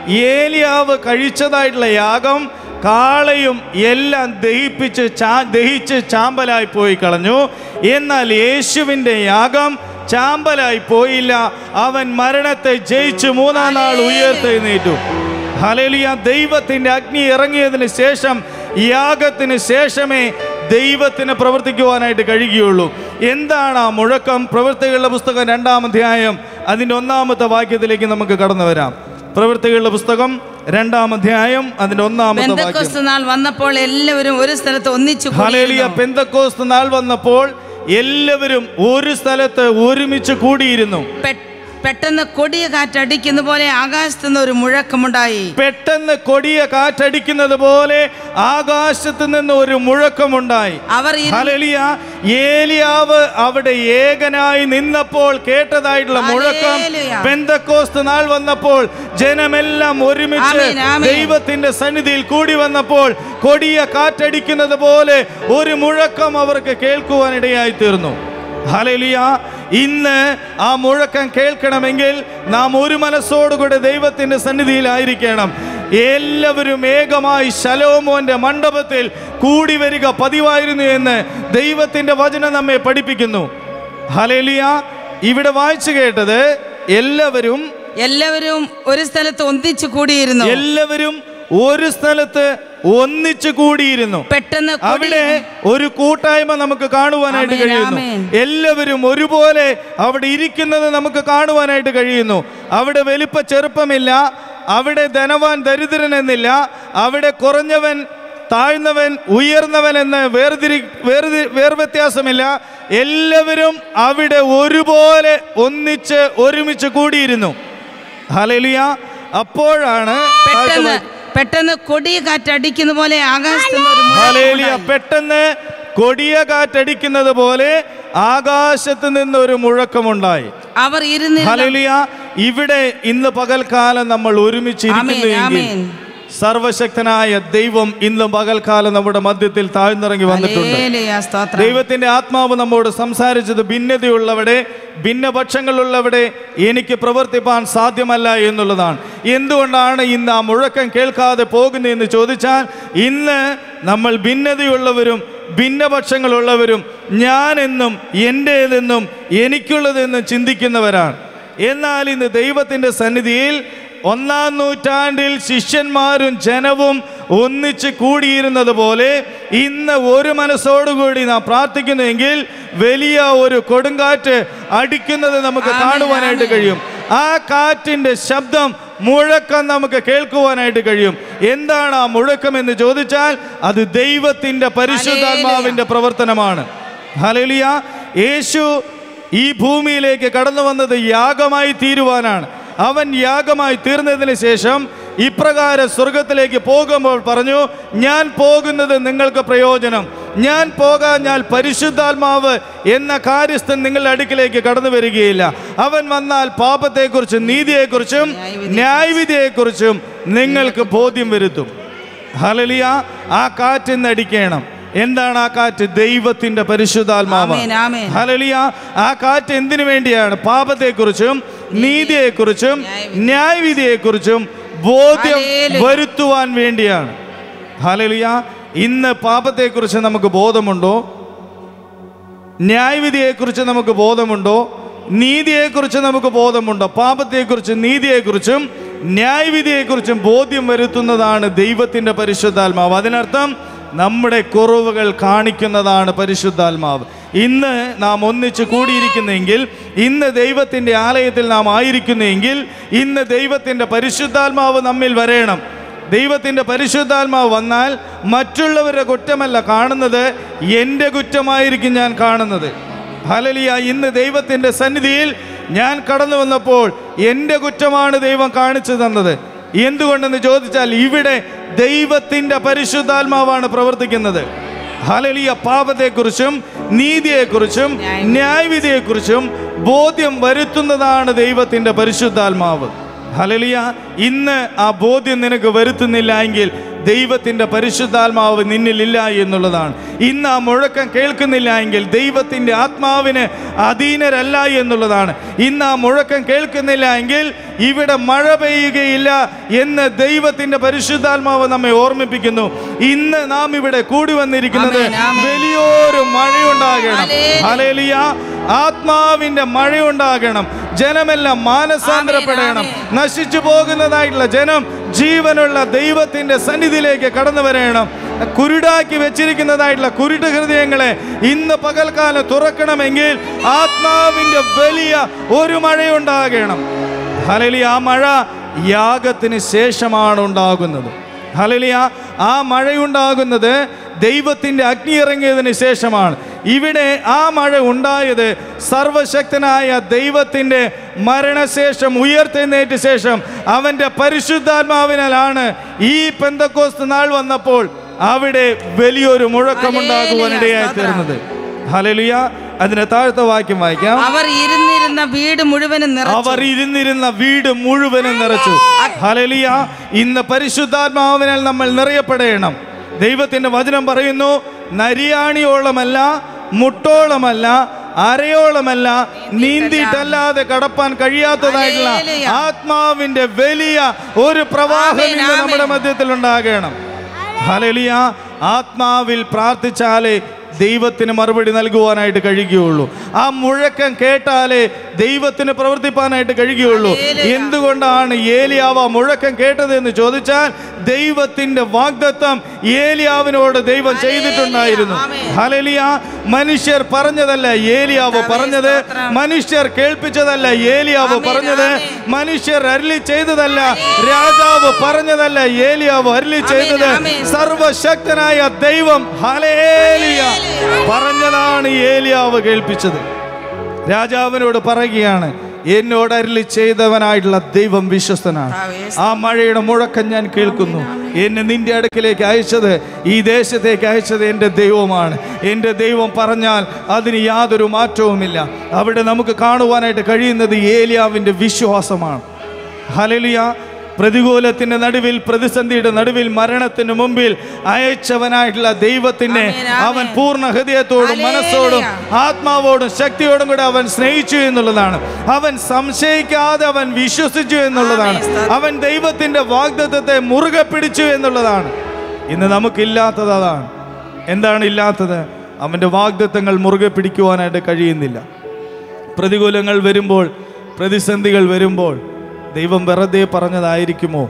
ഏലിയാവ് കഴിച്ചതായിട്ടുള്ള യാഗം കാളയും എല്ലാം ദഹിപ്പിച്ച് ചാ ദഹിച്ച് ചാമ്പലായി പോയി കളഞ്ഞു എന്നാൽ യേശുവിൻ്റെ യാഗം ചാമ്പലായി പോയില്ല അവൻ മരണത്തെ ജയിച്ച് മൂന്നാം നാൾ ഉയർത്തെഴുന്നേറ്റു ഹലേലിയ ദൈവത്തിൻ്റെ അഗ്നി ഇറങ്ങിയതിന് ശേഷം യാഗത്തിന് ശേഷമേ ദൈവത്തിന് പ്രവർത്തിക്കുവാനായിട്ട് കഴിയുകയുള്ളൂ എന്താണ് ആ മുഴക്കം പ്രവൃത്തികളുടെ പുസ്തകം രണ്ടാം അധ്യായം അതിൻ്റെ ഒന്നാമത്തെ വാക്യത്തിലേക്ക് നമുക്ക് കടന്നു വരാം പ്രവൃത്തികളുടെ പുസ്തകം രണ്ടാം അധ്യായം അതിൻ്റെ ഒന്നാമത്തെ വാക്യം പെന്തക്കോസ്ത് നാൾ വന്നപ്പോൾ എല്ലാവരും ഒരു സ്ഥലത്ത് ഒന്നിച്ചു ഹലേലിയ കൂടിയിരുന്നു. പെന്തക്കോസ്ത് നാൾ വന്നപ്പോൾ എല്ലാവരും ഒരു സ്ഥലത്ത് ഒരുമിച്ച് കൂടിയിരുന്നു പെ- പെട്ടെന്ന് കൊടിയ കാറ്റടിക്കുന്ന പോലെ ആകാശത്തു നിന്ന് ഒരു മുഴക്കമുണ്ടായി പെട്ടെന്ന് കൊടിയ കാറ്റടിക്കുന്നത് പോലെ ആകാശത്ത് നിന്ന് ഒരു മുഴക്കമുണ്ടായി അവർ ഇരു- ഹല്ലേലൂയ ഏലിയാവ് അവിടെ ഏകനായി നിന്നപ്പോൾ കേട്ടതായിട്ടുള്ള മുഴക്കം ഹല്ലേലൂയ. പെന്തക്കോസ്ത് നാൾ വന്നപ്പോൾ ജനമെല്ലാം ഒരുമിച്ച് ആമേൻ, ആമേൻ. ദൈവത്തിന്റെ സന്നിധിയിൽ കൂടി വന്നപ്പോൾ കൊടിയ കാറ്റടിക്കുന്നത് പോലെ ഒരു മുഴക്കം അവർക്ക് കേൾക്കുവാനിടയായി തീർന്നു ഹലലിയ ഇന്ന് ആ മുഴക്കം കേൾക്കണമെങ്കിൽ നാം ഒരു മനസ്സോടുകൂടെ ദൈവത്തിന്റെ സന്നിധിയിലായിരിക്കണം എല്ലാവരും ഏകമായി ശലോമോന്റെ മണ്ഡപത്തിൽ കൂടി വരിക പതിവായിരുന്നു എന്ന് ദൈവത്തിന്റെ വചനം നമ്മെ പഠിപ്പിക്കുന്നു ഹലേലിയ ഇവിടെ വായിച്ചു കേട്ടത് എല്ലാവരും എല്ലാവരും ഒരു സ്ഥലത്ത് ഒന്നിച്ചു കൂടിയിരുന്നു എല്ലാവരും ഒരു സ്ഥലത്ത് ഒന്നിച്ചു കൂടിയിരുന്നു പെട്ടെന്ന് കൊടി- അവിടെ ഒരു കൂട്ടായ്മ നമുക്ക് കാണുവാനായിട്ട് ആമേൻ, കഴിയുന്നു ആമേൻ. എല്ലാവരും ഒരുപോലെ അവിടെ ഇരിക്കുന്നത് നമുക്ക് കാണുവാനായിട്ട് കഴിയുന്നു അവിടെ വലിപ്പ ചെറുപ്പമില്ല അവിടെ ധനവാൻ ദരിദ്രൻ എന്നില്ല അവിടെ കുറഞ്ഞവൻ താഴ്ന്നവൻ ഉയർന്നവൻ എന്ന് വേർതിരി വേർതി വേർവ്യത്യാസമില്ല എല്ലാവരും അവിടെ ഒരുപോലെ ഒന്നിച്ച് ഒരുമിച്ച് കൂടിയിരുന്നു ഹലലിയ അപ്പോഴാണ് പെട്ടെന്ന് പെട്ടെന്ന് കൊടിയ കാറ്റടിക്കുന്ന പോലെ ആകാശത്തു നിന്ന് ഒരു ഹലേലിയ മുഴക്കമുണ്ടായി. പെട്ടെന്ന് കൊടിയ കാറ്റടിക്കുന്നത് പോലെ ആകാശത്ത് നിന്ന് ഒരു മുഴക്കമുണ്ടായി അവർ ഇരുന്നിരുന്ന ഹലേലിയ ഇവിടെ ഇന്ന് പകൽക്കാലം നമ്മൾ ഒരുമിച്ച് ഇരിക്കുന്നു ആമേൻ, എങ്കിൽ ആമേൻ. സർവശക്തനായ ദൈവം ഇന്ന് പകൽക്കാലം നമ്മുടെ മധ്യത്തിൽ താഴ്ന്നിറങ്ങി വന്നിട്ടുണ്ട് ഹല്ലേലൂയ, സ്തോത്രം ദൈവത്തിന്റെ ആത്മാവ് നമ്മോട് സംസാരിച്ചത് ഭിന്നതയുള്ളവിടെ ഭിന്നപക്ഷങ്ങളുള്ളവിടെ എനിക്ക് പ്രവർത്തിപ്പാൻ സാധ്യമല്ല എന്നുള്ളതാണ് എന്തുകൊണ്ടാണ് ഇന്ന് ആ മുഴക്കം കേൾക്കാതെ പോകുന്നതെന്ന് ചോദിച്ചാൽ ഇന്ന് നമ്മൾ ഭിന്നതയുള്ളവരും ഭിന്നപക്ഷങ്ങളുള്ളവരും ഞാനെന്നും എൻ്റേതെന്നും എനിക്കുള്ളതെന്നും ചിന്തിക്കുന്നവരാണ് എന്നാൽ ഇന്ന് ദൈവത്തിൻ്റെ സന്നിധിയിൽ ഒന്നാം നൂറ്റാണ്ടിൽ ശിഷ്യന്മാരും ജനവും ഒന്നിച്ച് കൂടിയിരുന്നത് പോലെ ഇന്ന് ഒരു മനസ്സോടുകൂടി നാം പ്രാർത്ഥിക്കുന്നുവെങ്കിൽ വലിയ ഒരു കൊടുങ്കാറ്റ് അടിക്കുന്നത് നമുക്ക് ആമേൻ, കാണുവാനായിട്ട് ആമേൻ. കഴിയും ആ കാറ്റിൻ്റെ ശബ്ദം മുഴക്കം നമുക്ക് കേൾക്കുവാനായിട്ട് കഴിയും എന്താണ് ആ മുഴക്കം എന്ന് ചോദിച്ചാൽ അത് ദൈവത്തിൻ്റെ പരിശുദ്ധാത്മാവിൻ്റെ പ്രവർത്തനമാണ് ഹലലിയ യേശു ഈ ഭൂമിയിലേക്ക് കടന്നു വന്നത് യാഗമായി തീരുവാനാണ് അവൻ യാഗമായി തീർന്നതിന് ശേഷം ഇപ്രകാരം സ്വർഗത്തിലേക്ക് പോകുമ്പോൾ പറഞ്ഞു ഞാൻ പോകുന്നത് നിങ്ങൾക്ക് പ്രയോജനം ഞാൻ പോകാഞ്ഞാൽ പരിശുദ്ധാത്മാവ് എന്ന കാര്യസ്ഥൻ നിങ്ങളുടെ അടുക്കിലേക്ക് കടന്നു വരികയില്ല അവൻ വന്നാൽ പാപത്തെക്കുറിച്ചും നീതിയെക്കുറിച്ചും ന്യായവിധിയെക്കുറിച്ചും നിങ്ങൾക്ക് ബോധ്യം വരുത്തും ഹലലിയ ആ കാറ്റിന്ന് അടിക്കണം എന്താണ് ആ കാറ്റ് ദൈവത്തിന്റെ പരിശുദ്ധാത്മാവ് ആമേൻ, ആമേൻ. ഹലലിയ ആ കാറ്റ് എന്തിനു വേണ്ടിയാണ് പാപത്തെക്കുറിച്ചും നീതിയെക്കുറിച്ചും ന്യായവിധിയെക്കുറിച്ചും ബോധ്യം ഹല്ലേലൂയ. വരുത്തുവാൻ വേണ്ടിയാണ് ഹലലിയ ഇന്ന് പാപത്തെക്കുറിച്ച് നമുക്ക് ബോധമുണ്ടോ ന്യായവിധിയെക്കുറിച്ച് നമുക്ക് ബോധമുണ്ടോ നീതിയെക്കുറിച്ച് നമുക്ക് ബോധമുണ്ടോ പാപത്തെക്കുറിച്ചും നീതിയെക്കുറിച്ചും ന്യായവിധിയെക്കുറിച്ചും ബോധ്യം വരുത്തുന്നതാണ് ദൈവത്തിൻ്റെ പരിശുദ്ധാത്മാവ് അതിനർത്ഥം നമ്മുടെ കുറവുകൾ കാണിക്കുന്നതാണ് പരിശുദ്ധാത്മാവ് ഇന്ന് നാം ഒന്നിച്ച് കൂടിയിരിക്കുന്നെങ്കിൽ ഇന്ന് ദൈവത്തിൻ്റെ ആലയത്തിൽ നാം ആയിരിക്കുന്നെങ്കിൽ ഇന്ന് ദൈവത്തിൻ്റെ പരിശുദ്ധാത്മാവ് നമ്മിൽ വരേണം ദൈവത്തിൻ്റെ പരിശുദ്ധാത്മാവ് വന്നാൽ മറ്റുള്ളവരുടെ കുറ്റമല്ല കാണുന്നത് എൻ്റെ കുറ്റമായിരിക്കും ഞാൻ കാണുന്നത് ഹലലിയ ഇന്ന് ദൈവത്തിൻ്റെ സന്നിധിയിൽ ഞാൻ കടന്നു വന്നപ്പോൾ എൻ്റെ കുറ്റമാണ് ദൈവം കാണിച്ചു തന്നത് എന്തുകൊണ്ടെന്ന് ചോദിച്ചാൽ ഇവിടെ ദൈവത്തിൻ്റെ പരിശുദ്ധാത്മാവാണ് പ്രവർത്തിക്കുന്നത് ഹലലിയ പാപത്തെക്കുറിച്ചും നീതിയെക്കുറിച്ചും ന്യായവിധിയെക്കുറിച്ചും ബോധ്യം വരുത്തുന്നതാണ് ദൈവത്തിൻ്റെ പരിശുദ്ധാത്മാവ് ഹലലിയ ഇന്ന് ആ ബോധ്യം നിനക്ക് വരുത്തുന്നില്ല എങ്കിൽ ദൈവത്തിൻ്റെ പരിശുദ്ധാത്മാവ് നിന്നിലില്ല എന്നുള്ളതാണ് ഇന്ന് ആ മുഴക്കം കേൾക്കുന്നില്ല എങ്കിൽ ദൈവത്തിൻ്റെ ആത്മാവിന് അധീനരല്ല എന്നുള്ളതാണ് ഇന്ന് ആ മുഴക്കം കേൾക്കുന്നില്ല എങ്കിൽ ഇവിടെ മഴ പെയ്യുകയില്ല എന്ന് ദൈവത്തിൻ്റെ പരിശുദ്ധാത്മാവ് നമ്മെ ഓർമ്മിപ്പിക്കുന്നു ഇന്ന് നാം ഇവിടെ കൂടി വന്നിരിക്കുന്നത് ആമേൻ, ആമേൻ. വലിയൊരു മഴയുണ്ടാകണം ഹല്ലേലൂയ. ഹലേലിയ ആത്മാവിന്റെ മഴയുണ്ടാകണം ജനമെല്ലാം മാനസാന്തരപ്പെടണം ആമേൻ, നശിച്ചു പോകുന്നതായിട്ടുള്ള ജനം ജീവനുള്ള ദൈവത്തിന്റെ സന്നിധിയിലേക്ക് കടന്നു വരണം കുരുടാക്കി വെച്ചിരിക്കുന്നതായിട്ടുള്ള കുരുട്ട് ഹൃദയങ്ങളെ ഇന്ന് പകൽക്കാലം തുറക്കണമെങ്കിൽ ആത്മാവിന്റെ വലിയ ഒരു മഴയുണ്ടാകണം ഹലലി ആ മഴ യാഗത്തിന് ശേഷമാണ് ഉണ്ടാകുന്നത് ഹലലിയ ആ മഴയുണ്ടാകുന്നത് ദൈവത്തിൻ്റെ അഗ്നി ഇറങ്ങിയതിന് ശേഷമാണ് ഇവിടെ ആ മഴ ഉണ്ടായത് സർവശക്തനായ ദൈവത്തിൻ്റെ മരണശേഷം ഉയർത്തെഴുന്നേറ്റ ശേഷം അവൻ്റെ പരിശുദ്ധാത്മാവിനാലാണ് ഈ പെന്തക്കോസ്ത് നാൾ വന്നപ്പോൾ അവിടെ വലിയൊരു മുഴക്കമുണ്ടാകുവാനിടയായി തീർന്നത് ഹലലിയ അതിന്റെ താഴത്തെ വാക്യം വായിക്കാം അവർ ഇരുന്നിരുന്ന വീട് മുഴുവനും നിറച്ചു അവർ ഇരുന്നിരുന്ന വീട് മുഴുവനും നിറച്ചു ഹലലിയ ഇന്ന് പരിശുദ്ധാത്മാവിനാൽ നമ്മൾ നിറയപ്പെടണം ദൈവത്തിന്റെ വചനം പറയുന്നു നരിയാണിയോളമല്ല മുട്ടോളമല്ല അരയോളമല്ല നീന്തിയിട്ടല്ലാതെ കടപ്പാൻ കഴിയാത്തതായിട്ടുള്ള ഹല്ലേലൂയ. ആത്മാവിന്റെ വലിയ ഒരു പ്രവാഹം ആമേൻ, ഇന്ന് നമ്മുടെ ആമേൻ. മധ്യത്തിൽ ഉണ്ടാകണം ഹലലിയ ആത്മാവിൽ പ്രാർത്ഥിച്ചാലേ ദൈവത്തിന് മറുപടി നൽകുവാനായിട്ട് കഴിയുകയുള്ളൂ ആ മുഴക്കം കേട്ടാലേ ദൈവത്തിന് പ്രവർത്തിപ്പാനായിട്ട് കഴിയുകയുള്ളൂ ഹല്ലേലൂയ. എന്തുകൊണ്ടാണ് ഏലിയാവ് ആ മുഴക്കം കേട്ടത് എന്ന് ചോദിച്ചാൽ ദൈവത്തിന്റെ വാഗ്ദത്തം ഏലിയാവിനോട് ദൈവം ചെയ്തിട്ടുണ്ടായിരുന്നു ആമേൻ. ഹലലിയ മനുഷ്യർ പറഞ്ഞതല്ല ഏലിയാവ് കർത്താവേ, പറഞ്ഞത് സ്തോത്രം. മനുഷ്യർ കേൾപ്പിച്ചതല്ല ഏലിയാവ് ആമേൻ, പറഞ്ഞത് ആമേൻ. മനുഷ്യർ അരളി ചെയ്തതല്ല രാജാവ് പറഞ്ഞതല്ല ഏലിയാവ് അരളി ആമേൻ, ചെയ്തത് ആമേൻ. സർവശക്തനായ ദൈവം ഹലേലിയ പറഞ്ഞതാണ് ഏലിയാവ് കേൾപ്പിച്ചത് രാജാവിനോട് പറയുകയാണ് എന്നോട് അരളി ചെയ്തവനായിട്ടുള്ള ദൈവം വിശ്വസ്തനാണ് കർത്താവേ, ആ മഴയുടെ മുഴക്കം ഞാൻ കേൾക്കുന്നു എന്നെ നിന്റെ അടുക്കിലേക്ക് അയച്ചത് ഈ ദേശത്തേക്ക് അയച്ചത് എൻ്റെ ദൈവമാണ് എൻ്റെ ദൈവം പറഞ്ഞാൽ അതിന് യാതൊരു മാറ്റവുമില്ല അവിടെ നമുക്ക് കാണുവാനായിട്ട് കഴിയുന്നത് ഏലിയാവിൻ്റെ വിശ്വാസമാണ് ഹലലിയ പ്രതികൂലത്തിന്റെ നടുവിൽ പ്രതിസന്ധിയുടെ നടുവിൽ മരണത്തിന് മുമ്പിൽ അയച്ചവനായിട്ടുള്ള ദൈവത്തിനെ ആമേൻ, ആമേൻ. അവൻ പൂർണ്ണ ഹൃദയത്തോടും ഹല്ലേലൂയ. മനസ്സോടും ആത്മാവോടും ശക്തിയോടും കൂടെ അവൻ സ്നേഹിച്ചു എന്നുള്ളതാണ് അവൻ സംശയിക്കാതെ അവൻ വിശ്വസിച്ചു എന്നുള്ളതാണ് ആമേൻ, സ്തോത്രം. അവൻ ദൈവത്തിന്റെ വാഗ്ദത്തത്തെ മുറുകെ പിടിച്ചു എന്നുള്ളതാണ് ഇന്ന് നമുക്കില്ലാത്തത് അതാണ് എന്താണ് ഇല്ലാത്തത് അവൻ്റെ വാഗ്ദത്തങ്ങൾ മുറുകെ പിടിക്കുവാനായിട്ട് കഴിയുന്നില്ല പ്രതികൂലങ്ങൾ വരുമ്പോൾ പ്രതിസന്ധികൾ വരുമ്പോൾ ദൈവം വെറുതെ പറഞ്ഞതായിരിക്കുമോ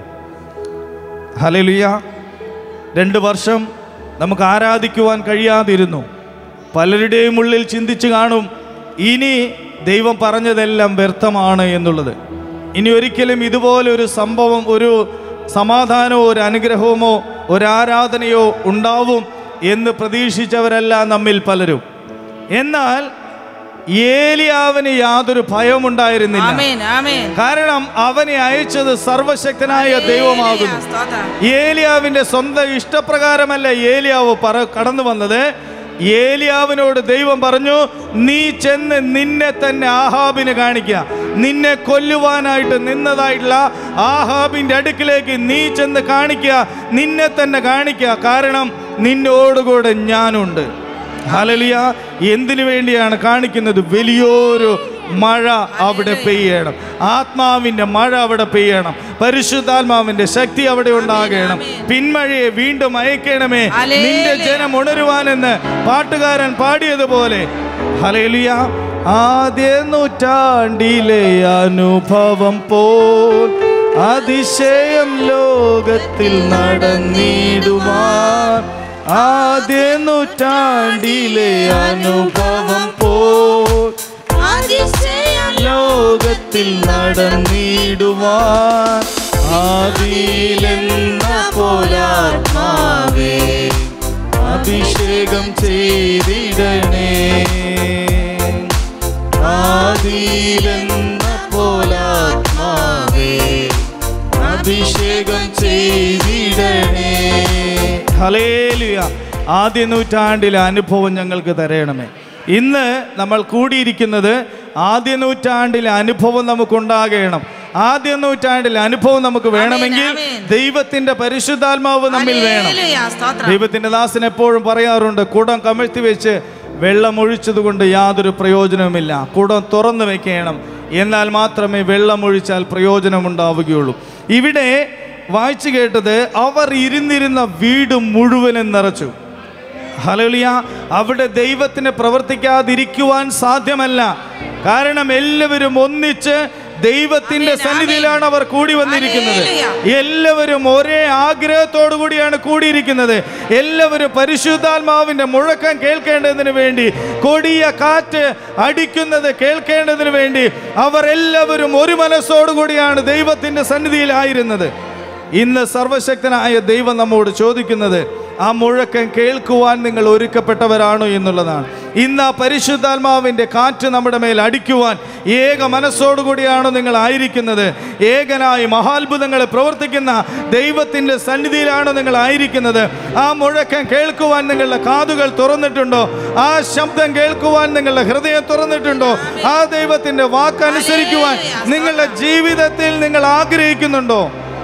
ഹലലുയ രണ്ട് വർഷം നമുക്ക് ആരാധിക്കുവാൻ കഴിയാതിരുന്നു പലരുടെയും ഉള്ളിൽ ചിന്തിച്ചു കാണും ഇനി ദൈവം പറഞ്ഞതെല്ലാം വ്യർത്ഥമാണ് എന്നുള്ളത് ഇനി ഒരിക്കലും ഇതുപോലെ ഒരു സംഭവം ഒരു സമാധാനമോ ഒരു അനുഗ്രഹമോ ഒരു ആരാധനയോ ഉണ്ടാവും എന്ന് പ്രതീക്ഷിച്ചവരല്ല നമ്മിൽ പലരും എന്നാൽ ഏലിയാവിന് യാതൊരു ഭയമുണ്ടായിരുന്നില്ല ആമേൻ ആമേൻ കാരണം അവനെ അയച്ചത് സർവശക്തനായ ദൈവമാകുന്നു സ്തോത്രം. ഏലിയാവിന്റെ സ്വന്തം ഇഷ്ടപ്രകാരമല്ല ഏലിയാവ് പറ കടന്നു വന്നത് ഏലിയാവിനോട് ദൈവം പറഞ്ഞു നീ ചെന്ന് നിന്നെ തന്നെ ആഹാബിന് കാണിക്കുക നിന്നെ കൊല്ലുവാനായിട്ട് നിന്നതായിട്ടുള്ള ആഹാബിന്റെ അടുക്കിലേക്ക് നീ ചെന്ന് കാണിക്കുക നിന്നെ തന്നെ കാണിക്കുക കാരണം നിന്നോടുകൂടെ ഞാനുണ്ട് ഹലലിയ എന്തിനു വേണ്ടിയാണ് കാണിക്കുന്നത് വലിയൊരു മഴ അവിടെ പെയ്യണം ആത്മാവിന്റെ മഴ അവിടെ പെയ്യണം പരിശുദ്ധാത്മാവിന്റെ ശക്തി അവിടെ ഉണ്ടാകണം പിന്മഴയെ വീണ്ടും അയക്കണമേ നിന്റെ ജനം ഉണരുവാനെന്ന് പാട്ടുകാരൻ പാടിയതുപോലെ ഹലേലിയ ആദ്യ നൂറ്റാണ്ടിലെ അനുഭവം പോൽ അതിശയം ലോകത്തിൽ നടന്നിടുവാൻ ആദ്യ നൂറ്റാണ്ടിലെ അനുഭവം പോൽ ലോകത്തിൽ നടന്നിടുവാൻ ആദിയിലെന്ന പോലാത്മാവേ അഭിഷേകം ചെയ്തിടണേ ആദിയിലെന്ന പോലാത്മാവേ അഭിഷേകം ചെയ്തിടണേ ഹലേലുയ ആദ്യ നൂറ്റാണ്ടിലെ അനുഭവം ഞങ്ങൾക്ക് തരണമേ ഇന്ന് നമ്മൾ കൂടിയിരിക്കുന്നത് ആദ്യ നൂറ്റാണ്ടിലെ അനുഭവം നമുക്കുണ്ടാകണം ആദ്യ നൂറ്റാണ്ടിലെ അനുഭവം നമുക്ക് വേണമെങ്കിൽ ആമേൻ. ദൈവത്തിന്റെ പരിശുദ്ധാത്മാവ് നമ്മിൽ വേണം ഹല്ലേലൂയ, സ്തോത്രം. ദൈവത്തിന്റെ ദാസൻ എപ്പോഴും പറയാറുണ്ട് കുടം കമഴ്ത്തി വെച്ച് വെള്ളം ഒഴിച്ചതുകൊണ്ട് യാതൊരു പ്രയോജനവുമില്ല കുടം തുറന്നു വെക്കണം എന്നാൽ മാത്രമേ വെള്ളം ഒഴിച്ചാൽ പ്രയോജനമുണ്ടാവുകയുള്ളൂ ഇവിടെ വായിച്ചു കേട്ടത് അവർ ഇരുന്നിരുന്ന വീട് മുഴുവനും നിറച്ചു ഹലലിയ അവിടെ ദൈവത്തിന് പ്രവർത്തിക്കാതിരിക്കുവാൻ സാധ്യമല്ല കാരണം എല്ലാവരും ഒന്നിച്ച് ദൈവത്തിന്റെ ആമേൻ, സന്നിധിയിലാണ് അവർ കൂടി വന്നിരിക്കുന്നത് ഹല്ലേലൂയ. എല്ലാവരും ഒരേ ആഗ്രഹത്തോടു കൂടിയാണ് കൂടിയിരിക്കുന്നത് എല്ലാവരും പരിശുദ്ധാത്മാവിന്റെ മുഴക്കം കേൾക്കേണ്ടതിന് വേണ്ടി കൊടിയ കാറ്റ് അടിക്കുന്നത് കേൾക്കേണ്ടതിന് വേണ്ടി അവർ എല്ലാവരും ഒരു മനസ്സോടുകൂടിയാണ് ദൈവത്തിന്റെ സന്നിധിയിലായിരുന്നത് ഇന്ന് സർവശക്തനായ ദൈവം നമ്മോട് ചോദിക്കുന്നത് ആ മുഴക്കം കേൾക്കുവാൻ നിങ്ങൾ ഒരുക്കപ്പെട്ടവരാണോ എന്നുള്ളതാണ് ഇന്ന് ആ പരിശുദ്ധാത്മാവിൻ്റെ കാറ്റ് നമ്മുടെ മേൽ അടിക്കുവാൻ ഏക മനസ്സോടുകൂടിയാണോ നിങ്ങൾ ആയിരിക്കുന്നത് ഏകനായി മഹാത്ഭുതങ്ങൾ പ്രവർത്തിക്കുന്ന ദൈവത്തിൻ്റെ സന്നിധിയിലാണോ നിങ്ങൾ ആയിരിക്കുന്നത് ആ മുഴക്കം കേൾക്കുവാൻ നിങ്ങളുടെ കാതുകൾ തുറന്നിട്ടുണ്ടോ ആ ശബ്ദം കേൾക്കുവാൻ നിങ്ങളുടെ ഹൃദയം തുറന്നിട്ടുണ്ടോ ആ ദൈവത്തിൻ്റെ വാക്കനുസരിക്കുവാൻ നിങ്ങളുടെ ജീവിതത്തിൽ നിങ്ങൾ ആഗ്രഹിക്കുന്നുണ്ടോ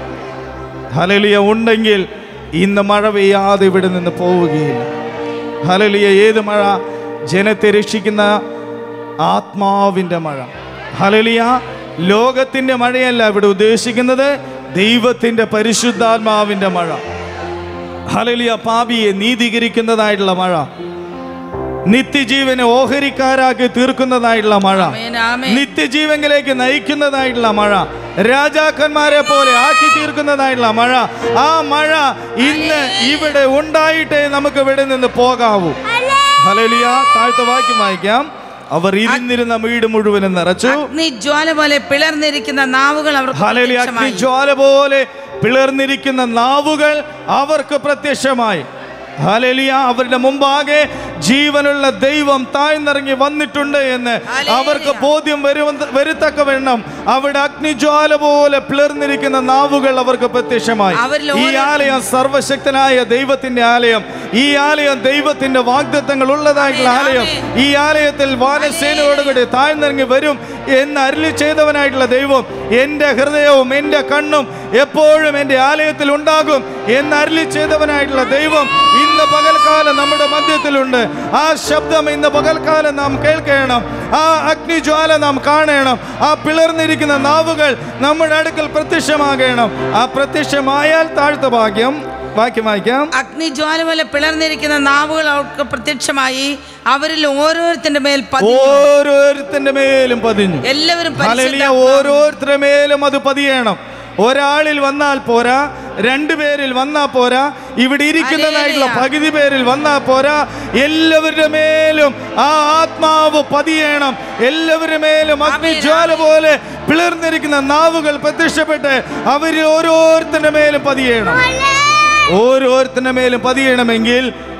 ഹലലിയ ഉണ്ടെങ്കിൽ ഇന്ന് മഴ പെയ്യാതെ ഇവിടെ നിന്ന് പോവുകയില്ല ഹലലിയ ഏത് മഴ ജനത്തെ രക്ഷിക്കുന്ന ആത്മാവിൻ്റെ മഴ ഹലലിയ ലോകത്തിൻ്റെ മഴയല്ല ഇവിടെ ഉദ്ദേശിക്കുന്നത് ദൈവത്തിൻ്റെ പരിശുദ്ധാത്മാവിൻ്റെ മഴ ഹലലിയ പാപിയെ നീതീകരിക്കുന്നതായിട്ടുള്ള മഴ നിത്യജീവനെ ഓഹരിക്കാരാക്കി തീർക്കുന്നതായിട്ടുള്ള മഴ ആമേൻ, ആമേൻ. നിത്യജീവനിലേക്ക് നയിക്കുന്നതായിട്ടുള്ള മഴ രാജാക്കന്മാരെ പോലെ ആക്കി തീർക്കുന്നതായിട്ടുള്ള മഴ ആ മഴ ഇന്ന് ഇവിടെ ഉണ്ടായിട്ടേ നമുക്ക് ഇവിടെ നിന്ന് പോകാവൂ ഹലലിയ താഴ്ത്ത വാക്യം വായിക്കാം അവർ ഇരുന്നിരുന്ന വീട് മുഴുവനും നിറച്ചു അഗ്നി ജ്വാല പോലെ പിളർന്നിരിക്കുന്ന നാവുകൾ അവർക്ക് ഹലലിയ പ്രത്യക്ഷമായി. അഗ്നിജ്വാല പോലെ പിളർന്നിരിക്കുന്ന നാവുകൾ അവർക്ക് പ്രത്യക്ഷമായി ഹലലിയ അവരുടെ മുമ്പാകെ ജീവനുള്ള ദൈവം താഴ്ന്നിറങ്ങി വന്നിട്ടുണ്ട് എന്ന് ഹല്ലേലൂയ. അവർക്ക് ബോധ്യം വരുവ- വരുത്തക്ക വേണം അവിടെ അഗ്നിജ്വാല പോലെ പിളർന്നിരിക്കുന്ന നാവുകൾ അവർക്ക് പ്രത്യക്ഷമായി അവരിൽ ഈ ഓരോ- ആലയം സർവശക്തനായ ദൈവത്തിന്റെ ആലയം ഈ ആലയം ദൈവത്തിന്റെ വാഗ്ദത്തങ്ങൾ ഉള്ളതായിട്ടുള്ള ആമേൻ, ആലയം ആമേൻ. ഈ ആലയത്തിൽ വാനസേനയോടുകൂടി താഴ്ന്നിറങ്ങി വരും എന്ന് അരുളി ചെയ്തവനായിട്ടുള്ള ദൈവം എൻ്റെ ഹൃദയവും എൻ്റെ കണ്ണും എപ്പോഴും എൻ്റെ ആലയത്തിൽ ഉണ്ടാകും എന്ന് അരുളി ചെയ്തവനായിട്ടുള്ള ദൈവം ഇന്ന് പകൽക്കാലം നമ്മുടെ മധ്യത്തിലുണ്ട് ആ ശബ്ദം ഇന്ന് പകൽക്കാലം നാം കേൾക്കണം ആ അഗ്നിജ്വാല നാം കാണണം ആ പിളർന്നിരിക്കുന്ന നാവുകൾ നമ്മുടെ അടുക്കൽ പ്രത്യക്ഷമാകണം ആ പ്രത്യക്ഷമായാൽ താഴ്ത്ത ഭാഗ്യം വാക്യം വായിക്കാം അഗ്നി ജ്വാല പോലെ പിളർന്നിരിക്കുന്ന നാവുകൾ അവർക്ക് പ്രത്യക്ഷമായി അവരിൽ ഓരോരുത്തരുടെ മേൽ പതി ഓരോരുത്തന്റെ മേലും പതിഞ്ഞു എല്ലാവരും ഹല്ലേലൂയ പരിശുദ്ധാത്മാ- ഓരോരുത്തരുടെ മേലും അത് പതിയണം ഒരാളിൽ വന്നാൽ പോരാ രണ്ടുപേരിൽ വന്നാൽ പോരാ ഇവിടെ ഇരിക്കുന്നതായിട്ടുള്ള ഹല്ലേലൂയ. പകുതി പേരിൽ വന്നാൽ പോരാ എല്ലാവരുടെ മേലും ആ ആത്മാവ് പതിയണം എല്ലാവരുടെ മേലും അഗ്നിജ്വാല പോലെ പിളർന്നിരിക്കുന്ന നാവുകൾ പ്രത്യക്ഷപ്പെട്ട് അവരിൽ ഓരോരുത്തരുടെ മേലും പതിയണം ഓരോരുത്തരുടെ മേലും പതിയണമെങ്കിൽ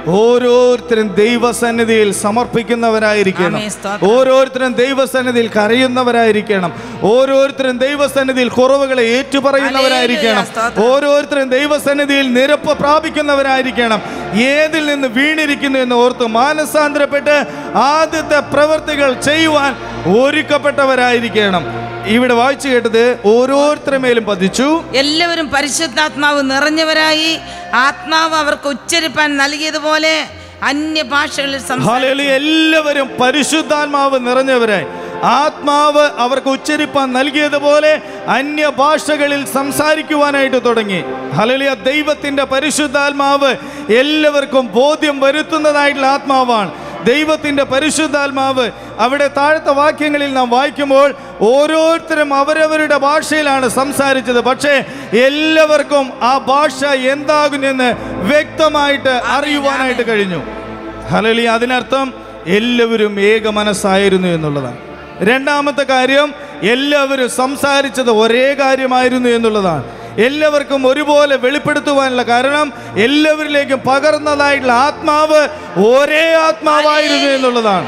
ഓരോരുത്തരും ദൈവസന്നിധിയിൽ സമർപ്പിക്കുന്നവരായിരിക്കണം ആമേൻ, സ്തോത്രം. ഓരോരുത്തരും ദൈവസന്നിധിയിൽ കരയുന്നവരായിരിക്കണം ഓരോരുത്തരും ദൈവസന്നിധിയിൽ കുറവുകളെ ഏറ്റുപറയുന്നവരായിരിക്കണം ഹല്ലേലൂയ, സ്തോത്രം. ഓരോരുത്തരും ദൈവസന്നിധിയിൽ നിരപ്പ് പ്രാപിക്കുന്നവരായിരിക്കണം ഏതിൽ നിന്ന് വീണിരിക്കുന്നു എന്ന് ഓർത്ത് മാനസാന്തരപ്പെട്ട് ആദ്യത്തെ പ്രവൃത്തികൾ ചെയ്യുവാൻ ഒരുക്കപ്പെട്ടവരായിരിക്കണം ഇവിടെ വായിച്ചു കേട്ടത് ഓരോരുത്തരുടെ മേലും പതിച്ചു എല്ലാവരും പരിശുദ്ധാത്മാവ് നിറഞ്ഞവരായി ആത്മാവ് അവർക്ക് ഉച്ചരിപ്പാൻ നൽകിയതുപോലെ അന്യഭാഷകളിൽ സംസാരിച്ചു ഹല്ലേലൂയ. എല്ലാവരും പരിശുദ്ധാത്മാവ് നിറഞ്ഞവരായി ആത്മാവ് അവർക്ക് ഉച്ചരിപ്പാൻ നൽകിയതുപോലെ അന്യ ഭാഷകളിൽ സംസാരിക്കുവാനായിട്ട് തുടങ്ങി ഹലലിയ ദൈവത്തിന്റെ പരിശുദ്ധാത്മാവ് എല്ലാവർക്കും ബോധ്യം വരുത്തുന്നതായിട്ടുള്ള ആത്മാവാണ് ദൈവത്തിന്റെ പരിശുദ്ധാത്മാവ് അവിടെ താഴത്തെ വാക്യങ്ങളിൽ നാം വായിക്കുമ്പോൾ ഓരോരുത്തരും അവരവരുടെ ഭാഷയിലാണ് സംസാരിച്ചത് പക്ഷേ എല്ലാവർക്കും ആ ഭാഷ എന്താകുന്നെന്ന് വ്യക്തമായിട്ട് അറിയുവാനായിട്ട് കഴിഞ്ഞു ഹലലി അതിനർത്ഥം എല്ലാവരും ഏക മനസ്സായിരുന്നു എന്നുള്ളതാണ് രണ്ടാമത്തെ കാര്യം എല്ലാവരും സംസാരിച്ചത് ഒരേ കാര്യമായിരുന്നു എന്നുള്ളതാണ് എല്ലാവർക്കും ഒരുപോലെ വെളിപ്പെടുത്തുവാനുള്ള കാരണം എല്ലാവരിലേക്കും പകർന്നതായിട്ടുള്ള ആത്മാവ് ഒരേ ആത്മാവായിരുന്നു എന്നുള്ളതാണ്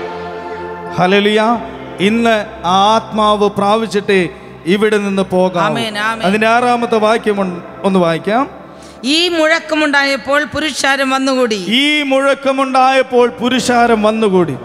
ഹലലിയ ഇന്ന് ആ ആത്മാവ് പ്രാപിച്ചിട്ട് ഇവിടെ നിന്ന് പോകാം ആമേൻ, ആമേൻ. അതിന്റെ ആറാമത്തെ വാക്യം ഒന്ന് ഒന്ന് വായിക്കാം ഈ മുഴക്കമുണ്ടായപ്പോൾ പുരുഷാരം വന്നുകൂടി ഈ മുഴക്കമുണ്ടായപ്പോൾ പുരുഷാരം വന്നുകൂടി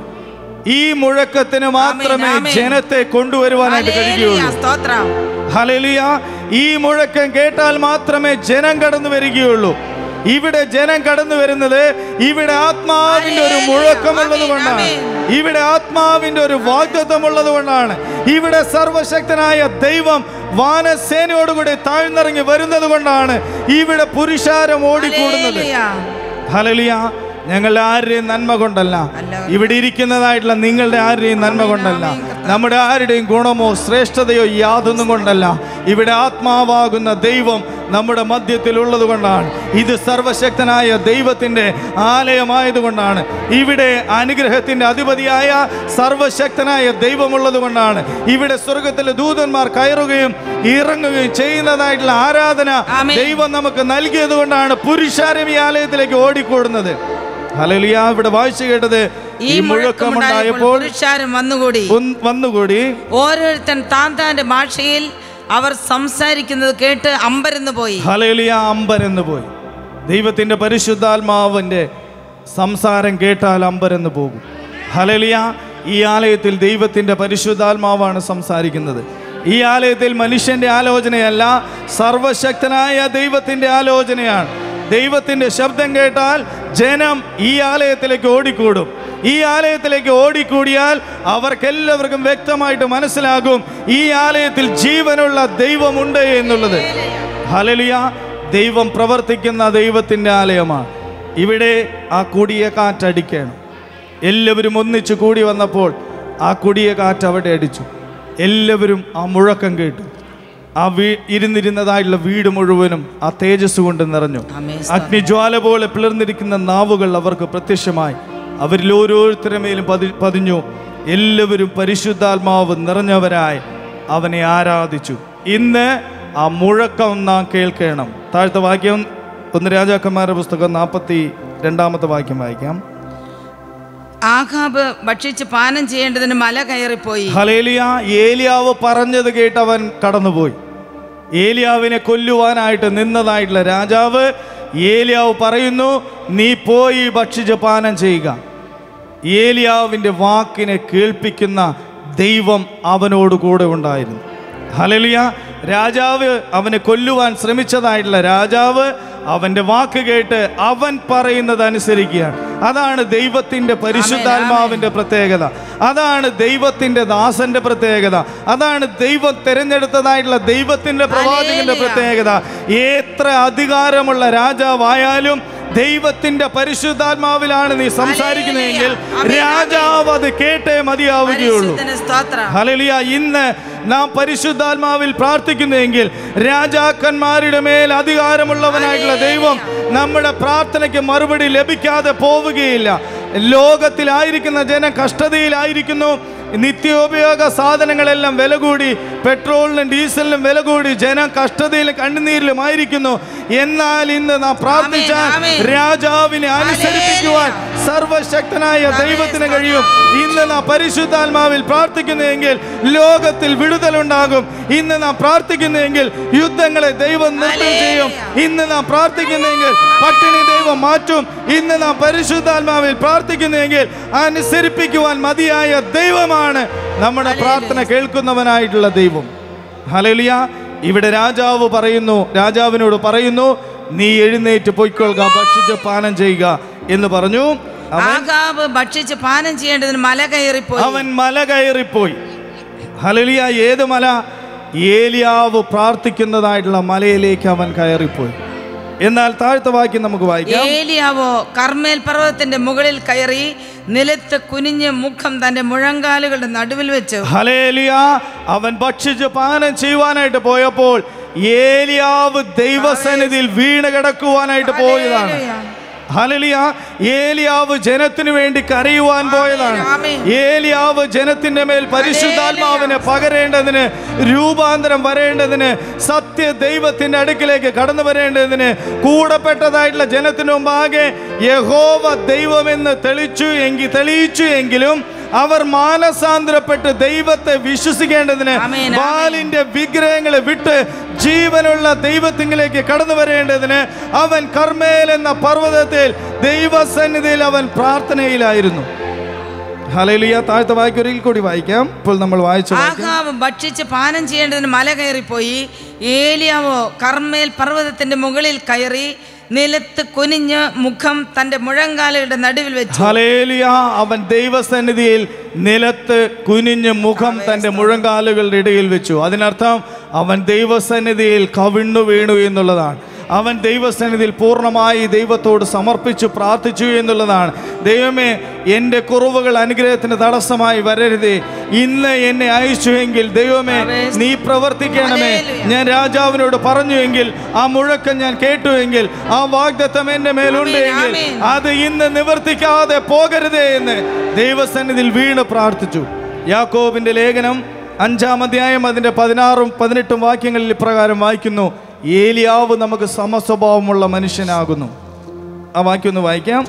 ഈ മുഴക്കത്തിന് മാത്രമേ ആമേൻ. ജനത്തെ കൊണ്ടുവരുവാനായിട്ട് ഹല്ലേലൂയ, കഴിയുകയുള്ളൂ സ്തോത്രം ഹലലിയ ഈ മുഴക്കം കേട്ടാൽ മാത്രമേ ജനം കടന്നു വരികയുള്ളൂ ഇവിടെ ജനം കടന്നു വരുന്നത് ഇവിടെ ആത്മാവിന്റെ ഒരു ഹല്ലേലൂയ. മുഴക്കമുള്ളത് ആമേൻ, കൊണ്ടാണ് ആമേൻ. ഇവിടെ ആത്മാവിന്റെ ഒരു വാഗ്ദത്വമുള്ളത് കൊണ്ടാണ് ഇവിടെ സർവശക്തനായ ദൈവം വാനസേനയോടുകൂടി താഴ്ന്നിറങ്ങി വരുന്നത് കൊണ്ടാണ് ഇവിടെ പുരുഷാരം ഓടിക്കൂടുന്നത് ഹല്ലേലൂയ. ഹലലിയ ഞങ്ങളുടെ ആരുടെയും നന്മ കൊണ്ടല്ല അല്ല. ഇവിടെ ഇരിക്കുന്നതായിട്ടുള്ള നിങ്ങളുടെ ആരുടെയും നന്മ കൊണ്ടല്ല നമ്മുടെ ആരുടെയും ഗുണമോ ശ്രേഷ്ഠതയോ യാതൊന്നും കൊണ്ടല്ല ഇവിടെ ആത്മാവാകുന്ന ദൈവം നമ്മുടെ മധ്യത്തിൽ ഉള്ളത് കൊണ്ടാണ് ഇത് സർവശക്തനായ ദൈവത്തിൻ്റെ ആലയമായതുകൊണ്ടാണ് ഇവിടെ അനുഗ്രഹത്തിൻ്റെ അധിപതിയായ സർവശക്തനായ ദൈവമുള്ളത് കൊണ്ടാണ് ഇവിടെ സ്വർഗത്തിലെ ദൂതന്മാർ കയറുകയും ഇറങ്ങുകയും ചെയ്യുന്നതായിട്ടുള്ള ആരാധന ആമേൻ. ദൈവം നമുക്ക് നൽകിയത് കൊണ്ടാണ് പുരുഷാരം ഈ ആലയത്തിലേക്ക് ഓടിക്കൂടുന്നത് ഹലലിയ ഇവിടെ വായിച്ചു കേട്ടത് ഈ മുഴക്കമുണ്ടായപ്പോൾ പുരുഷാരം വന്നുകൂടി ഒന്ന് വന്നുകൂടി ഓരോരുത്തൻ താൻ താന്റെ ഭാഷയിൽ അവർ സംസാരിക്കുന്നത് കേട്ട് അമ്പരന്ന് പോയി ഹലലിയ അമ്പരെന്ന് പോയി ദൈവത്തിന്റെ പരിശുദ്ധാത്മാവിന്റെ സംസാരം കേട്ടാൽ അമ്പരെന്ന് പോകും ഹലലിയ ഈ ആലയത്തിൽ ദൈവത്തിന്റെ പരിശുദ്ധാത്മാവാണ് സംസാരിക്കുന്നത് ഈ ആലയത്തിൽ മനുഷ്യന്റെ ആലോചനയല്ല സർവശക്തനായ ദൈവത്തിന്റെ ആലോചനയാണ് ദൈവത്തിന്റെ ശബ്ദം കേട്ടാൽ ജനം ഈ ആലയത്തിലേക്ക് ഓടിക്കൂടും ഈ ആലയത്തിലേക്ക് ഓടിക്കൂടിയാൽ അവർക്കെല്ലാവർക്കും വ്യക്തമായിട്ട് മനസ്സിലാകും ഈ ആലയത്തിൽ ജീവനുള്ള ദൈവമുണ്ട് എന്നുള്ളത് ഹലലിയ ദൈവം പ്രവർത്തിക്കുന്ന ദൈവത്തിൻ്റെ ആലയമാണ് ഇവിടെ ആ കൊടിയ കാറ്റടിക്കണം എല്ലാവരും ഒന്നിച്ചു കൂടി വന്നപ്പോൾ ആ കൊടിയ കാറ്റ് അവിടെ അടിച്ചു എല്ലാവരും ആ മുഴക്കം കേട്ടു ആ വീ ഇരുന്നിരുന്നതായിട്ടുള്ള വീട് മുഴുവനും ആ തേജസ് കൊണ്ട് നിറഞ്ഞു ആമേൻ. അഗ്നിജ്വാല പോലെ പിളർന്നിരിക്കുന്ന നാവുകൾ അവർക്ക് പ്രത്യക്ഷമായി അവരിൽ ഓരോരുത്തരുടെ മേലും പതി പതിഞ്ഞു എല്ലാവരും പരിശുദ്ധാത്മാവ് നിറഞ്ഞവരായി അവനെ ആരാധിച്ചു ഇന്ന് ആ മുഴക്കം നാം കേൾക്കണം താഴത്തെ വാക്യം ഒന്ന് രാജാക്കന്മാരുടെ പുസ്തകം നാൽപ്പത്തി രണ്ടാമത്തെ വാക്യം വായിക്കാം ആഹാബ് ഭക്ഷിച്ച് പാനം ചെയ്യേണ്ടതിന് മല കയറിപ്പോയി ഹലേലിയ ഏലിയാവ് പറഞ്ഞത് കേട്ടവൻ കടന്നുപോയി ഏലിയാവിനെ കൊല്ലുവാനായിട്ട് നിന്നതായിട്ടുള്ള രാജാവ് ഏലിയാവ് പറയുന്നു നീ പോയി ഭക്ഷിച്ച് പാനം ചെയ്യുക ഏലിയാവിൻ്റെ വാക്കിനെ കേൾപ്പിക്കുന്ന ദൈവം അവനോട് കൂടെ ഉണ്ടായിരുന്നു ഹലലിയ രാജാവ് അവനെ കൊല്ലുവാൻ ശ്രമിച്ചതായിട്ടുള്ള രാജാവ് അവന്റെ വാക്ക് കേട്ട് അവൻ പറയുന്നത് അനുസരിക്കുകയാണ് അതാണ് ദൈവത്തിന്റെ പരിശുദ്ധാത്മാവിന്റെ പ്രത്യേകത അതാണ് ദൈവത്തിന്റെ ദാസന്റെ പ്രത്യേകത അതാണ് ദൈവം തിരഞ്ഞെടുത്തതായിട്ടുള്ള ദൈവത്തിന്റെ പ്രവാചകന്റെ ഹല്ലേലൂയ. പ്രത്യേകത എത്ര അധികാരമുള്ള രാജാവായാലും ദൈവത്തിന്റെ പരിശുദ്ധാത്മാവിലാണ് നീ സംസാരിക്കുന്നതെങ്കിൽ ഹല്ലേലൂയ. രാജാവ് അത് കേട്ടേ മതിയാവുകയുള്ളൂ പരിശുദ്ധന് സ്തോത്രം ഹലലിയ ഇന്ന് നാം പരിശുദ്ധാത്മാവിൽ പ്രാർത്ഥിക്കുന്നുവെങ്കിൽ രാജാക്കന്മാരുടെ മേൽ അധികാരമുള്ളവനായിട്ടുള്ള ദൈവം നമ്മുടെ പ്രാർത്ഥനയ്ക്ക് മറുപടി ലഭിക്കാതെ പോവുകയില്ല ലോകത്തിലായിരിക്കുന്ന ജനം കഷ്ടതയിലായിരിക്കുന്നു നിത്യോപയോഗ സാധനങ്ങളെല്ലാം വില കൂടി പെട്രോളിനും ഡീസലിനും വില കൂടി ജനം കഷ്ടതയിലും കണ്ണുനീരിലും ആയിരിക്കുന്നു എന്നാൽ ഇന്ന് നാം പ്രാർത്ഥിച്ചാൽ ആമേൻ. രാജാവിനെ അനുസരിപ്പിക്കുവാൻ സർവശക്തനായ ദൈവത്തിന് കഴിയും ഇന്ന് നാം പരിശുദ്ധാത്മാവിൽ പ്രാർത്ഥിക്കുന്നുവെങ്കിൽ ലോകത്തിൽ വിടുതലുണ്ടാകും ഇന്ന് നാം പ്രാർത്ഥിക്കുന്നുവെങ്കിൽ യുദ്ധങ്ങളെ ദൈവം നിർത്തം ചെയ്യും ഇന്ന് നാം പ്രാർത്ഥിക്കുന്നെങ്കിൽ പട്ടിണി ദൈവം മാറ്റും ഇന്ന് നാം പരിശുദ്ധാത്മാവിൽ പ്രാർത്ഥിക്കുന്നെങ്കിൽ അനുസരിപ്പിക്കുവാൻ മതിയായ ദൈവമാണ് നമ്മുടെ പ്രാർത്ഥന കേൾക്കുന്നവനായിട്ടുള്ള ദൈവം ഹലലിയ ഇവിടെ രാജാവ് പറയുന്നു രാജാവിനോട് പറയുന്നു നീ എഴുന്നേറ്റ് പൊയ്ക്കൊള്ളുക ഭക്ഷിച്ച് പാനം ചെയ്യുക എന്ന് പറഞ്ഞു അവൻ ആഹാബ് ഭക്ഷിച്ച് പാനം ചെയ്യേണ്ടതിന് മല കയറിപ്പോയി അവൻ മല കയറിപ്പോയി ഹലലിയ ഏത് മല ഏലിയാവ് പ്രാർത്ഥിക്കുന്നതായിട്ടുള്ള മലയിലേക്ക് അവൻ കയറിപ്പോയി എന്നാൽ താഴ്ത്ത വാക്യം നമുക്ക് വായിക്കാം ഏലിയാവോ കർമ്മേൽ പർവ്വതത്തിന്റെ മുകളിൽ കയറി നിലത്ത് കുനിഞ്ഞ് മുഖം തന്റെ മുഴങ്കാലുകളുടെ നടുവിൽ വെച്ച് ഹലേലിയ അവൻ ഭക്ഷിച്ച് പാനം ചെയ്യുവാനായിട്ട് പോയപ്പോൾ ഏലിയാവ് ദൈവസന്നിധിയിൽ വീണ് കിടക്കുവാനായിട്ട് പോയതാണ് ഹലലിയ ഏലിയാവ് ജനത്തിനു വേണ്ടി കരയുവാൻ പോയതാണ് ആമേൻ. ഏലിയാവ് ജനത്തിന്റെ മേൽ പരിശുദ്ധാത്മാവിനെ പകരേണ്ടതിന് രൂപാന്തരം വരേണ്ടതിന് സത്യ ദൈവത്തിന്റെ അടുക്കിലേക്ക് കടന്നു വരേണ്ടതിന് കൂടപ്പെട്ടതായിട്ടുള്ള ജനത്തിനു മുമ്പാകെ യഹോവ ദൈവമെന്ന് തെളിച്ചു എങ്കിൽ തെളിയിച്ചു എങ്കിലും അവർ മാനസാന്തരപ്പെട്ട് ദൈവത്തെ വിശ്വസിക്കേണ്ടതിന് ആമേൻ, ആമേൻ. ബാലിന്റെ വിഗ്രഹങ്ങളെ വിട്ട് ജീവനുള്ള ദൈവത്തിങ്കിലേക്ക് കടന്നു വരേണ്ടതിന് അവൻ കർമ്മേൽ എന്ന പർവ്വതത്തിൽ ദൈവസന്നിധിയിൽ അവൻ പ്രാർത്ഥനയിലായിരുന്നു ഹലലിയ താഴ്ത്ത വായിക്കൊരിൽ കൂടി വായിക്കാം ഇപ്പോൾ നമ്മൾ വായിച്ചു ആഹാബ് ഭക്ഷിച്ച് പാനം ചെയ്യേണ്ടതിന് മല കയറിപ്പോയി ഏലിയാവോ കർമ്മേൽ പർവ്വതത്തിന്റെ മുകളിൽ കയറി നിലത്ത് കുനിഞ്ഞ് മുഖം തന്റെ മുഴങ്കാലുകളുടെ നടുവിൽ വെച്ചു ഹലേലിയ അവൻ ദൈവസന്നിധിയിൽ നിലത്ത് കുനിഞ്ഞ് മുഖം തൻ്റെ മുഴങ്കാലുകളുടെ ഇടയിൽ വെച്ചു അതിനർത്ഥം അവൻ ദൈവസന്നിധിയിൽ കവിണ്ണു വീണു എന്നുള്ളതാണ് അവൻ ദൈവസന്നിധിയിൽ പൂർണ്ണമായി ദൈവത്തോട് സമർപ്പിച്ചു പ്രാർത്ഥിച്ചു എന്നുള്ളതാണ് ദൈവമേ എൻ്റെ കുറവുകൾ അനുഗ്രഹത്തിന് തടസ്സമായി വരരുതേ ഇന്ന് എന്നെ അയച്ചുവെങ്കിൽ ദൈവമേ നീ പ്രവർത്തിക്കണമേ ഞാൻ രാജാവിനോട് പറഞ്ഞുവെങ്കിൽ ആ മുഴക്കം ഞാൻ കേട്ടുവെങ്കിൽ ആ വാഗ്ദത്തം എൻ്റെ മേലുണ്ട് എങ്കിൽ ആമേൻ. അത് ഇന്ന് നിവർത്തിക്കാതെ പോകരുതേ എന്ന് ദൈവസന്നിധിയിൽ വീണ് പ്രാർത്ഥിച്ചു യാക്കോബിന്റെ ലേഖനം അഞ്ചാം അധ്യായം അതിന്റെ പതിനാറും പതിനെട്ടും വാക്യങ്ങളിൽ ഇപ്രകാരം വായിക്കുന്നു ഏലിയാവ് നമുക്ക് സമസ്വഭാവമുള്ള മനുഷ്യനാകുന്നു ആ വാക്യം ഒന്ന് വായിക്കാം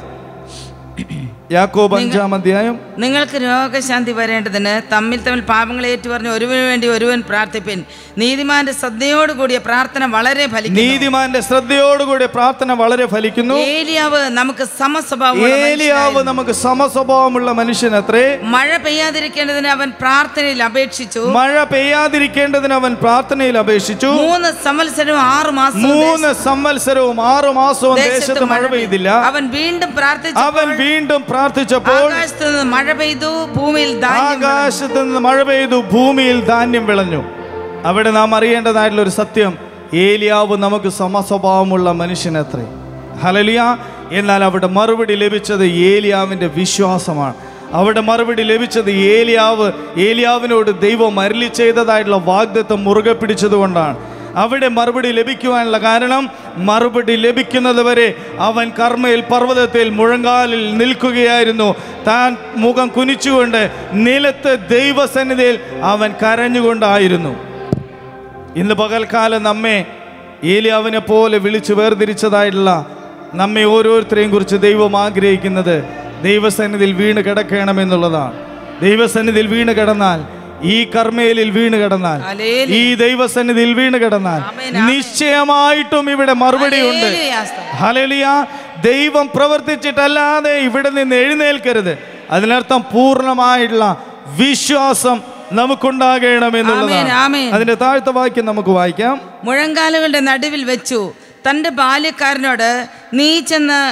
യാക്കോബ് അഞ്ചാം അധ്യായം നിങ്ങൾക്ക് രോഗശാന്തി വരേണ്ടതിന് തമ്മിൽ തമ്മിൽ പാപങ്ങൾ ഏറ്റുപറഞ്ഞ് ഒരുവന് വേണ്ടി ഒരുവൻ പ്രാർത്ഥിപ്പിൻ നീതിമാന്റെ ശ്രദ്ധയോടുകൂടിയ പ്രാർത്ഥന വളരെ ഫലിക്കുന്നു നീതിമാന്റെ ശ്രദ്ധയോടുകൂടി പ്രാർത്ഥന വളരെ ഫലിക്കുന്നു ഏലിയാവ് നമുക്ക് സമസ്വഭാവം ഏലിയാവ് നമുക്ക് സമസ്വഭാവമുള്ള മനുഷ്യൻ അത്രേ മഴ പെയ്യാതിരിക്കേണ്ടതിന് അവൻ പ്രാർത്ഥനയിൽ അപേക്ഷിച്ചു മഴ പെയ്യാതിരിക്കേണ്ടതിന് അവൻ പ്രാർത്ഥനയിൽ അപേക്ഷിച്ചു മൂന്ന് സംവത്സരവും ആറു മാസവും മൂന്ന് സംവത്സരവും ആറു മാസവും ദേശത്ത് ദേശത്ത് മഴ പെയ്തില്ല അവൻ വീണ്ടും പ്രാർത്ഥിച്ചു അവൻ വീണ്ടും പ്രാർത്ഥിച്ചപ്പോൾ ആകാശത്ത് നിന്ന് മഴ പെയ്തു ഭൂമിയിൽ ധാന്യം വിളഞ്ഞു. ആകാശത്ത് നിന്ന് മഴ പെയ്തു ഭൂമിയിൽ ധാന്യം വിളഞ്ഞു അവിടെ നാം അറിയേണ്ടതായിട്ടുള്ള ഒരു സത്യം ഏലിയാവ് നമുക്ക് സമസ്വഭാവമുള്ള മനുഷ്യനത്രേ ഹലലിയ എന്നാൽ അവിടെ മറുപടി ലഭിച്ചത് ഏലിയാവിൻ്റെ വിശ്വാസമാണ് അവിടെ മറുപടി ലഭിച്ചത് ഏലിയാവ് ഏലിയാവിനോട് ദൈവം അരളി ചെയ്തതായിട്ടുള്ള വാഗ്ദത്വം മുറുകെ പിടിച്ചതുകൊണ്ടാണ് അവിടെ മറുപടി ലഭിക്കുവാനുള്ള കാരണം മറുപടി ലഭിക്കുന്നത് വരെ അവൻ കർമ്മയിൽ പർവ്വതത്തിൽ മുഴങ്കാലിൽ നിൽക്കുകയായിരുന്നു താൻ മുഖം കുനിച്ചുകൊണ്ട് നിലത്ത് ദൈവസന്നിധിയിൽ അവൻ കരഞ്ഞുകൊണ്ടായിരുന്നു ഇന്ന് പകൽക്കാലം നമ്മെ ഏലിയാവിനെ പോലെ വിളിച്ച് വേർതിരിച്ചതായിട്ടുള്ള നമ്മെ ഓരോരുത്തരെയും കുറിച്ച് ദൈവം ആഗ്രഹിക്കുന്നത് ദൈവസന്നിധിയിൽ വീണ് കിടക്കണമെന്നുള്ളതാണ് ദൈവസന്നിധിയിൽ വീണ് കിടന്നാൽ ഈ കർമ്മേലിൽ വീണ് കിടന്നാൽ ഹല്ലേലൂയ. ഈ ദൈവസന്നിധിയിൽ വീണ് കിടന്നാൽ ആമേൻ, ആമേൻ. നിശ്ചയമായിട്ടും ഇവിടെ മറുപടിയുണ്ട് ഹല്ലേലൂയ, സ്തോത്രം. ഹലലിയ ദൈവം പ്രവർത്തിച്ചിട്ടല്ലാതെ ഇവിടെ നിന്ന് എഴുന്നേൽക്കരുത് അതിനർത്ഥം പൂർണ്ണമായിട്ടുള്ള വിശ്വാസം നമുക്കുണ്ടാകണമെന്നുള്ളതാണ് ആമേൻ, ആമേൻ. അതിന്റെ താഴ്ത്ത വാക്യം നമുക്ക് വായിക്കാം മുഴങ്കാലുകളുടെ നടുവിൽ വെച്ചു തൻ്റെ ബാല്യക്കാരനോട് നീ ചെന്ന്